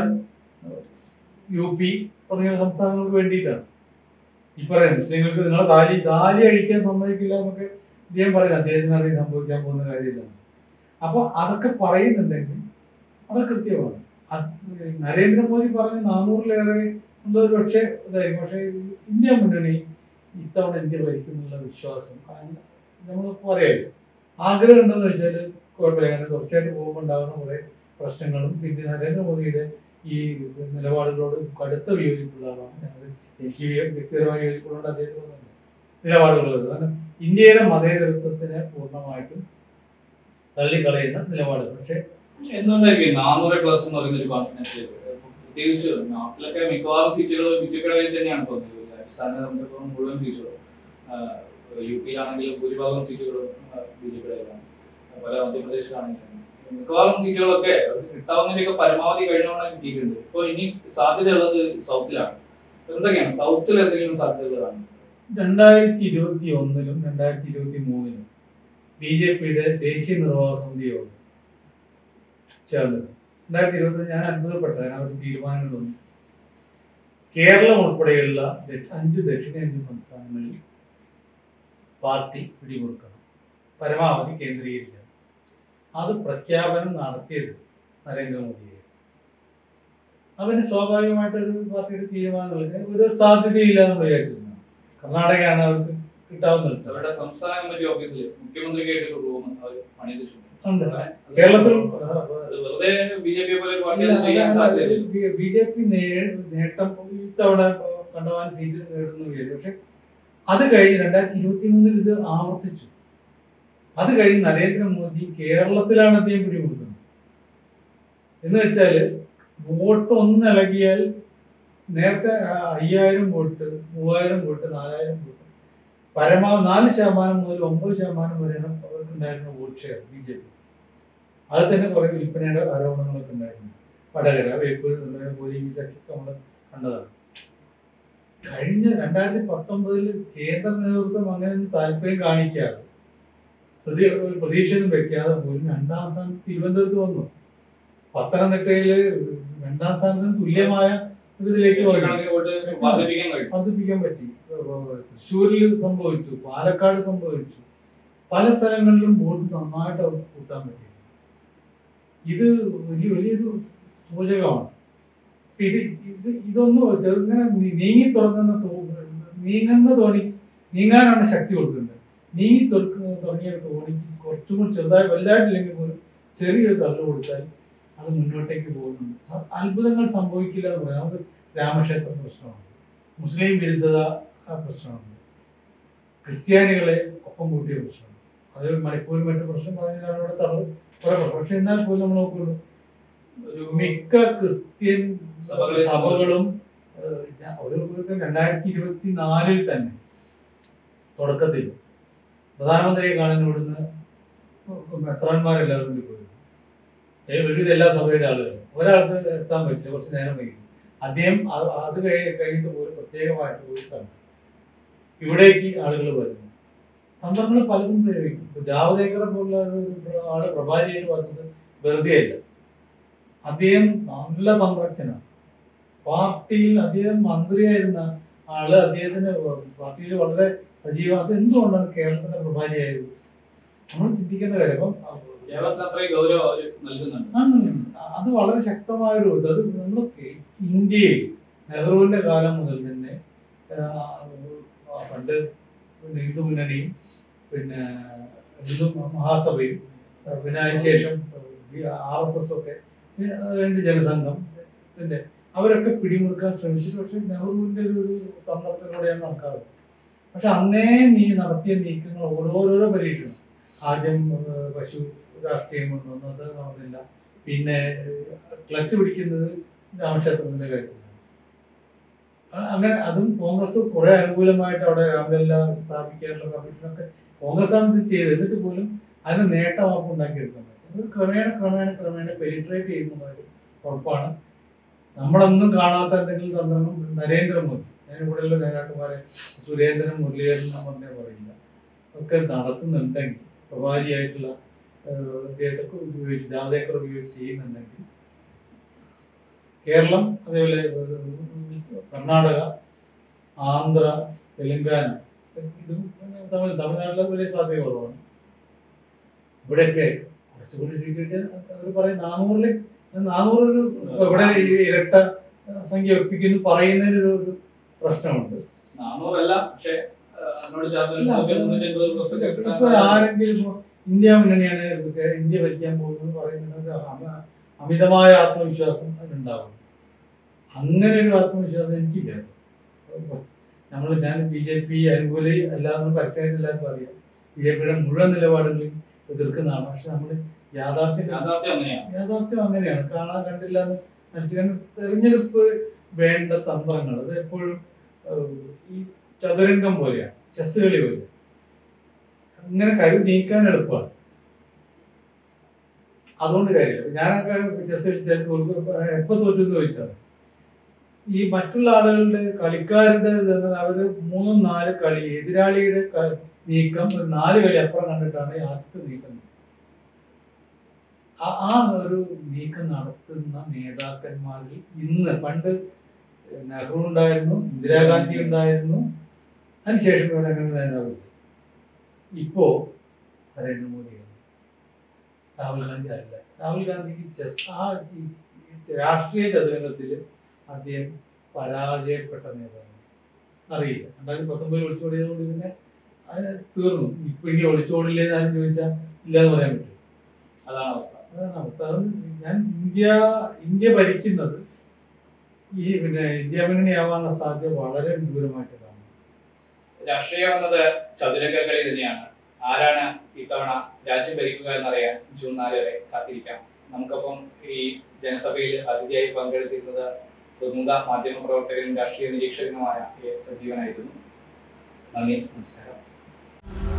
യു പി തുടങ്ങിയ സംസ്ഥാനങ്ങൾക്ക് വേണ്ടിയിട്ടാണ് ഈ പറയുന്നത് മുസ്ലിങ്ങൾക്ക് നിങ്ങളെ ദാലി ദാലി അഴിക്കാൻ സമ്മതിക്കില്ല എന്നൊക്കെ ഇദ്ദേഹം പറയുന്നത് അദ്ദേഹത്തിന് അറിയാൻ സംഭവിക്കാൻ പോകുന്ന കാര്യമില്ല അപ്പോൾ അതൊക്കെ പറയുന്നുണ്ടെങ്കിൽ അത് കൃത്യമാണ് അത് നരേന്ദ്രമോദി പറഞ്ഞ നാനൂറിലേറെ എന്തോ ഒരു പക്ഷേ ഇതായിരിക്കും പക്ഷേ ഇന്ത്യ മുന്നണി ഇത്തവണ ഇന്ത്യ ഭരിക്കുന്നുള്ള വിശ്വാസം നമ്മൾ പറയാമല്ലോ ആഗ്രഹം ഉണ്ടെന്ന് വെച്ചാൽ കുഴപ്പമില്ല കാരണം തുടർച്ചയായിട്ട് പോകുമ്പോൾ ഉണ്ടാകുന്ന കുറേ പ്രശ്നങ്ങളും പിന്നെ നരേന്ദ്രമോദിയുടെ ഈ നിലപാടുകളോട് കടുത്ത വിയോജിപ്പുള്ള ആളാണ് ഞാനത് എനിക്ക് വ്യ- വ്യക്തിപരമായ യോജിപ്പുള്ളതുകൊണ്ട് അദ്ദേഹത്തിന് നിലപാടുകളുള്ളത് കാരണം ഇന്ത്യയുടെ മതേതരത്വത്തിനെ പൂർണ്ണമായിട്ടും തള്ളിക്കളയുന്ന നിലപാടുകൾ പക്ഷേ എന്തുകൊണ്ടായിരിക്കും നാനൂറ് പ്ലസ് എന്ന് പറയുന്ന ഒരു കോൺഫിഡൻസ് പ്രത്യേകിച്ച് നാട്ടിലൊക്കെ മിക്കവാറും സീറ്റുകൾ ബിജെപിയുടെ തന്നെയാണ് തോന്നുന്നത് രാജസ്ഥാനെ സംബന്ധിച്ചിടത്തോളം മുഴുവൻ സീറ്റുകളും യു പിയിലാണെങ്കിൽ ഭൂരിഭാഗം സീറ്റുകളും ബി ജെ പിയുടേതാണ് പല മധ്യപ്രദേശിലാണെങ്കിലും മിക്കവാറും സീറ്റുകളൊക്കെ അവർക്ക് കിട്ടാവുന്നതിനൊക്കെ പരമാവധി കഴിഞ്ഞോണം കിട്ടിയിട്ടുണ്ട് ഇപ്പോൾ ഇനി സാധ്യതയുള്ളത് സൗത്തിലാണ് എന്തൊക്കെയാണ് സൗത്തിൽ എന്തെങ്കിലും സാധ്യതകളാണ് രണ്ടായിരത്തി ഇരുപത്തി ഒന്നിലും രണ്ടായിരത്തി ഇരുപത്തി മൂന്നിലും ബി ജെ പിയുടെ ദേശീയ നിർവാഹക സമിതി യോഗം ചേർന്നത് രണ്ടായിരത്തി ഇരുപത്തി ഞാൻ അത്ഭുതപ്പെട്ട കാരണം അവർ തീരുമാനങ്ങളൊന്നും കേരളം ഉൾപ്പെടെയുള്ള ദക്ഷ- അഞ്ച് ദക്ഷിണേന്ത്യൻ സംസ്ഥാനങ്ങളിൽ പാർട്ടി പിടികൊടുക്കണം പരമാവധി കേന്ദ്രീകരിക്കണം അത് പ്രഖ്യാപനം നടത്തിയത് നരേന്ദ്രമോദിയെ അവന് സ്വാഭാവികമായിട്ടൊരു പാർട്ടിയുടെ തീരുമാനങ്ങൾക്ക് ഒരു സാധ്യതയില്ല എന്ന് വിചാരിച്ചിരുന്നു കർണാടകയാണ് അവർക്ക് കിട്ടാവുന്ന ഒരു സ്ഥലം. അവരുടെ സംസ്ഥാന കമ്മിറ്റി ഓഫീസിൽ മുഖ്യമന്ത്രിക്കായിട്ട് ഒരു റൂം അവർ പണിതിട്ടുണ്ട് ഉണ്ട്. കേരളത്തിൽ അത് വെറുതെ ബി ജെ പി പോലെ ഒരു പാർട്ടി അത് ചെയ്യാൻ സാധ്യതയില്ല ബി ജെ പി നേട്ടം ഇത്തവണ കണ്ടവാൻ സീറ്റ് നേടുന്നു വിചാരിച്ചു പക്ഷെ അത് കഴിഞ്ഞ് രണ്ടായിരത്തി ഇരുപത്തി മൂന്നിൽ ഇത് ആവർത്തിച്ചു അത് കഴിഞ്ഞ് നരേന്ദ്രമോദി കേരളത്തിലാണ് അദ്ദേഹം പിടികൊടുക്കുന്നത് എന്ന് വെച്ചാല് വോട്ട് ഒന്ന് ഇളകിയാൽ നേരത്തെ ആ, അയ്യായിരം വോട്ട് മൂവായിരം വോട്ട് നാലായിരം വോട്ട് പരമാവധി നാല് ശതമാനം മുതൽ ഒമ്പത് ശതമാനം വരെയാണ് അവർക്കുണ്ടായിരുന്ന vote share B J P അത് തന്നെ കുറെ വിൽപ്പനയുടെ ആരോപണങ്ങളൊക്കെ ഉണ്ടായിരുന്നു വടകര വേപ്പൂർ തുടങ്ങിയ പോലീസൊക്കെ നമ്മൾ കണ്ടതാണ് കഴിഞ്ഞ രണ്ടായിരത്തി പത്തൊമ്പതിൽ കേന്ദ്ര നേതൃത്വം അങ്ങനെയൊന്നും താല്പര്യം കാണിക്കാതെ പ്രതി ഒരു പ്രതീക്ഷയൊന്നും വെക്കാതെ പോലും രണ്ടാം സ്ഥാനത്ത് തിരുവനന്തപുരത്ത് വന്നു പത്തനംതിട്ടയില് രണ്ടാം സ്ഥാനത്തിന് തുല്യമായ ഒരു ഇതിലേക്ക് വന്നു ലക്ഷക്കണക്കിന് വോട്ട് വർദ്ധിപ്പിക്കാൻ കഴിയും വർദ്ധിപ്പിക്കാൻ പറ്റി തൃശ്ശൂരിൽ സംഭവിച്ചു പാലക്കാട് സംഭവിച്ചു പല സ്ഥലങ്ങളിലും വോട്ട് നന്നായിട്ട് അവർക്ക് കൂട്ടാൻ പറ്റി ഇത് വലിയ വലിയൊരു സൂചകമാണ് ഇത് ഇത് ഇതൊന്നും ചെറുങ്ങനെ നീ- നീങ്ങി തുടങ്ങുന്ന തോ- നീങ്ങുന്ന തോണി നീങ്ങാനാണ് ശക്തി കൊടുക്കുന്നത് നീങ്ങി തുറക്കുന്ന തുടങ്ങിയ തോണിക്ക് കുറച്ചും കൂടി ചെറുതായി വലുതായിട്ടില്ലെങ്കിൽ പോലും ചെറിയൊരു തള്ളു കൊടുത്താൽ അത് മുന്നോട്ടേക്ക് പോകുന്നുണ്ട് സ- അത്ഭുതങ്ങൾ സംഭവിക്കില്ല എന്ന് പറയാം നമുക്ക് രാമക്ഷേത്ര പ്രശ്നമാണ് മുസ്ലിം വിരുദ്ധത ആ പ്രശ്നമുണ്ട് ക്രിസ്ത്യാനികളെ ഒപ്പം കൂട്ടിയ പ്രശ്നമാണ് അത് മണിപ്പൂർ മറ്റു പ്രശ്നം പറഞ്ഞാൽ അവിടെ തടവ് കുറെ പ്രശ്നം. പക്ഷെ എന്നാൽ പോലും നമ്മൾ നോക്കുള്ളൂ ഒരു മിക്ക ക്രിസ്ത്യൻ സഭകളിൽ സഭകളും ഏഹ്, ഞാൻ ഒരു ഒരു രണ്ടായിരത്തി ഇരുപത്തി നാലിൽ തന്നെ തുടക്കത്തിൽ പ്രധാനമന്ത്രിയെ കാണാൻ ഇവിടുന്ന് മെത്രാന്മാരെല്ലാവരും കൂടി പോയിരുന്നു ഏ, ഒരുവിധം എല്ലാ സഭയുടെ ആളുകളും ഒരാൾക്ക് എത്താൻ പറ്റില്ല കുറച്ച് നേരം വൈകി അദ്ദേഹം അത് അത് കഴി കഴിഞ്ഞിട്ട് പോലും പ്രത്യേകമായിട്ട് പോയിട്ടാണ് ഇവിടേക്ക് ആളുകൾ വരുന്നു തന്ത്രങ്ങൾ പലതും പ്രയോഗിക്കും ഇപ്പൊ ജാവദേക്കറെ പോലുള്ള ഒരു ആള് പ്രഭാരിയായിട്ട് വന്നത് വെറുതെ അല്ല അദ്ദേഹം നല്ല തന്ത്രജ്ഞനാണ് പാർട്ടിയിൽ അദ്ദേഹം മന്ത്രിയായിരുന്ന ആള് അദ്ദേഹത്തിന് പാർട്ടിയിൽ വളരെ സജീവം അത് എന്തുകൊണ്ടാണ് കേരളത്തിന്റെ പ്രഭാരിയായത് നമ്മൾ ചിന്തിക്കേണ്ട കാര്യം അപ്പം കേരളത്തിൽ അത്രയും ഗൗരവം അവർ നൽകുന്നുണ്ട് ആണ്. അത് വളരെ ശക്തമായ ഒരു ഇത് അത് നമ്മൾ ഇന്ത്യയിൽ നെഹ്റുവിന്റെ കാലം മുതൽ തന്നെ ആ, പണ്ട് പിന്നെ ഹിന്ദു മുന്നണിയും പിന്നെ ഹിന്ദു മഹാസഭയും ആ, പിന്നെ അതിനുശേഷം ആർ എസ് എസ് ഒക്കെ പിന്നെ രണ്ട് ജനസംഘം ഇതിന്റെ അവരൊക്കെ പിടിമുറുക്കാൻ ശ്രമിച്ചു പക്ഷെ നെഹ്റുവിന്റെ ഒരു ഒരു തന്ത്രത്തിലൂടെയാണ് നടക്കാറ് പക്ഷെ അന്നേ നീ നടത്തിയ നീക്കങ്ങൾ ഓരോരോരോ പരീക്ഷണം ആദ്യം ആ, പശു രാഷ്ട്രീയം കൊണ്ടുവന്നു അത് നടന്നില്ല പിന്നെ ക്ലച്ച് പിടിക്കുന്നത് രാമക്ഷേത്രത്തിന്റെ കാര്യത്തിലാണ് അ- അങ്ങനെ അതും കോൺഗ്രസ് കുറെ അനുകൂലമായിട്ട് അവിടെ രാമലല്ല സ്ഥാപിക്കാനുള്ള കമ്മീഷനൊക്കെ കോൺഗ്രസ് ആണ് ഇത് ചെയ്തത് എന്നിട്ട് പോലും അതിന് നേട്ടം അവർക്ക് ഉണ്ടാക്കിയെടുക്കാൻ പറ്റും അത് ക്രമേണ ക്രമേണ ക്രമേണ പെരിട്രേറ്റ് ചെയ്യുന്ന ഒരു ഉറപ്പാണ് നമ്മളൊന്നും കാണാത്ത എന്തെങ്കിലും തന്ത്രങ്ങൾ നരേന്ദ്രമോദി ഞാൻ ഇവിടെയുള്ള നേതാക്കന്മാരെ സുരേന്ദ്രൻ മുരളീധരൻ എന്ന് പറഞ്ഞേ പറയില്ല ഒക്കെ നടത്തുന്നുണ്ടെങ്കിൽ പ്രഭാരിയായിട്ടുള്ള ഏഹ്, അദ്ദേഹത്തെ ഉപയോഗിച്ച് ജാവദേക്കർ ഉപയോഗിച്ച് ചെയ്യുന്നുണ്ടെങ്കിൽ കേരളം അതേപോലെ ഏഹ്, കർണാടക ആന്ധ്ര തെലങ്കാന ഇതും തമിഴ് തമിഴ്നാട്ടിലെ വലിയ സാധ്യത കുറവാണ് ഇവിടെയൊക്കെ കുറച്ചുകൂടി സീറ്റ് കിട്ടിയാൽ അവർ പറയും നാനൂറിൽ നാനൂറിൽ ഇവിടെ ഈ ഇരട്ട സംഖ്യ ഒപ്പിക്കുന്നു പറയുന്നതിനൊരു ഒരു പ്രശ്നമുണ്ട് നാനൂറല്ല പക്ഷെ എന്നോട് ചേർത്ത് ഇല്ല, മുന്നൂറ്റി മുന്നൂറ്റി അൻപത് പെർസെന്റ് ഇപ്പൊ കിട്ടാൻ ആരെങ്കിലും ഇപ്പൊ ഇന്ത്യ മുന്നണിയാണ് ഇന്ത്യ ഭരിക്കാൻ പോകുന്നത് പറയുന്നത് ഒരു അമ- അമിതമായ ആത്മവിശ്വാസം അതിനുണ്ടാവും അങ്ങനെ ഒരു ആത്മവിശ്വാസം എനിക്കില്ല നമ്മൾ ഞാൻ ബി ജെ പി അനുകൂലി അല്ലാതെ പരസ്യമായിട്ട് എല്ലാവർക്കും അറിയാം ബി ജെ പിയുടെ മുഴുവൻ നിലപാടുകളെയും എതിർക്കുന്നതാണ് പക്ഷെ നമ്മൾ യാഥാർത്ഥ്യം യാഥാർത്ഥ്യം അങ്ങനെയാണ് യാഥാർത്ഥ്യം അങ്ങനെയാണ് കാണാൻ കണ്ടില്ല എന്ന് നടിച്ചു കാരണം തെരഞ്ഞെടുപ്പ് വേണ്ട തന്ത്രങ്ങൾ അത് എപ്പോഴും ഏഹ്, ഈ ചതുരംഗം പോലെയാണ് ചെസ് കളി പോലെ അങ്ങനെ കരു നീക്കാൻ എളുപ്പമാണ് അതുകൊണ്ട് കാര്യമില്ല ഞാനൊക്കെ ചെസ് കളിച്ചാൽ തോൽക്കും എപ്പോ തോറ്റു എന്ന് ചോദിച്ചാൽ ഈ മറ്റുള്ള ആളുകളുടെ കളിക്കാരുടെ ഇതെന്ന് അവര് മൂന്നും നാല് കളി എതിരാളിയുടെ ക- നീക്കം ഒരു നാല് കളി അപ്പുറം കണ്ടിട്ടാണ് ഈ ആദ്യത്തെ നീക്കം ആ- ആ ഒരു നീക്കം നടത്തുന്ന നേതാക്കന്മാരിൽ ഇന്ന് പണ്ട് നെഹ്റു ഉണ്ടായിരുന്നു ഇന്ദിരാഗാന്ധി ഉണ്ടായിരുന്നു അതിനുശേഷം ഇവിടെ അങ്ങനെ നേതാവില്ല ഇപ്പോ നരേന്ദ്രമോദിയാണ് രാഹുൽ ഗാന്ധി അല്ല രാഹുൽ ഗാന്ധിക്ക് ചെസ് ആ ഈ- ഈ രാഷ്ട്രീയ ചതുരംഗത്തിൽ അദ്ദേഹം പരാജയപ്പെട്ട നേതാവാണ് അറിയില്ല രണ്ടായിരത്തി പത്തൊമ്പതിൽ ഒളിച്ചോടിയതുകൊണ്ട് പിന്നെ അതിന് തീർന്നു ഇപ്പൊ ഇനി ഒളിച്ചോടില്ലേന്ന് ആരും ചോദിച്ചാൽ ഇല്ലാന്ന് പറയാൻ പറ്റും അതാണ് അവസ്ഥ അതാണ് അവസ്ഥ അതുകൊണ്ട് ഞാൻ ഇന്ത്യ ഇന്ത്യ ഭരിക്കുന്നത് ഈ പിന്നെ ഇന്ത്യ മുന്നണിയാവാനുള്ള സാധ്യത വളരെ ദൂരമായിട്ട് കാണുന്നു രാഷ്ട്രീയം എന്നത് ചതുരംഗ കളി തന്നെയാണ് ആരാണ് ഇത്തവണ രാജ്യം ഭരിക്കുക എന്നറിയാൻ ജൂൺ നാല് വരെ കാത്തിരിക്കാം നമുക്കപ്പം ഈ ജനസഭയിൽ അതിഥിയായി പങ്കെടുത്തിരുന്നത് പ്രമുഖ മാധ്യമ പ്രവർത്തകനും രാഷ്ട്രീയ നിരീക്ഷകനുമായ എ സജീവനായിരുന്നു നന്ദി നമസ്കാരം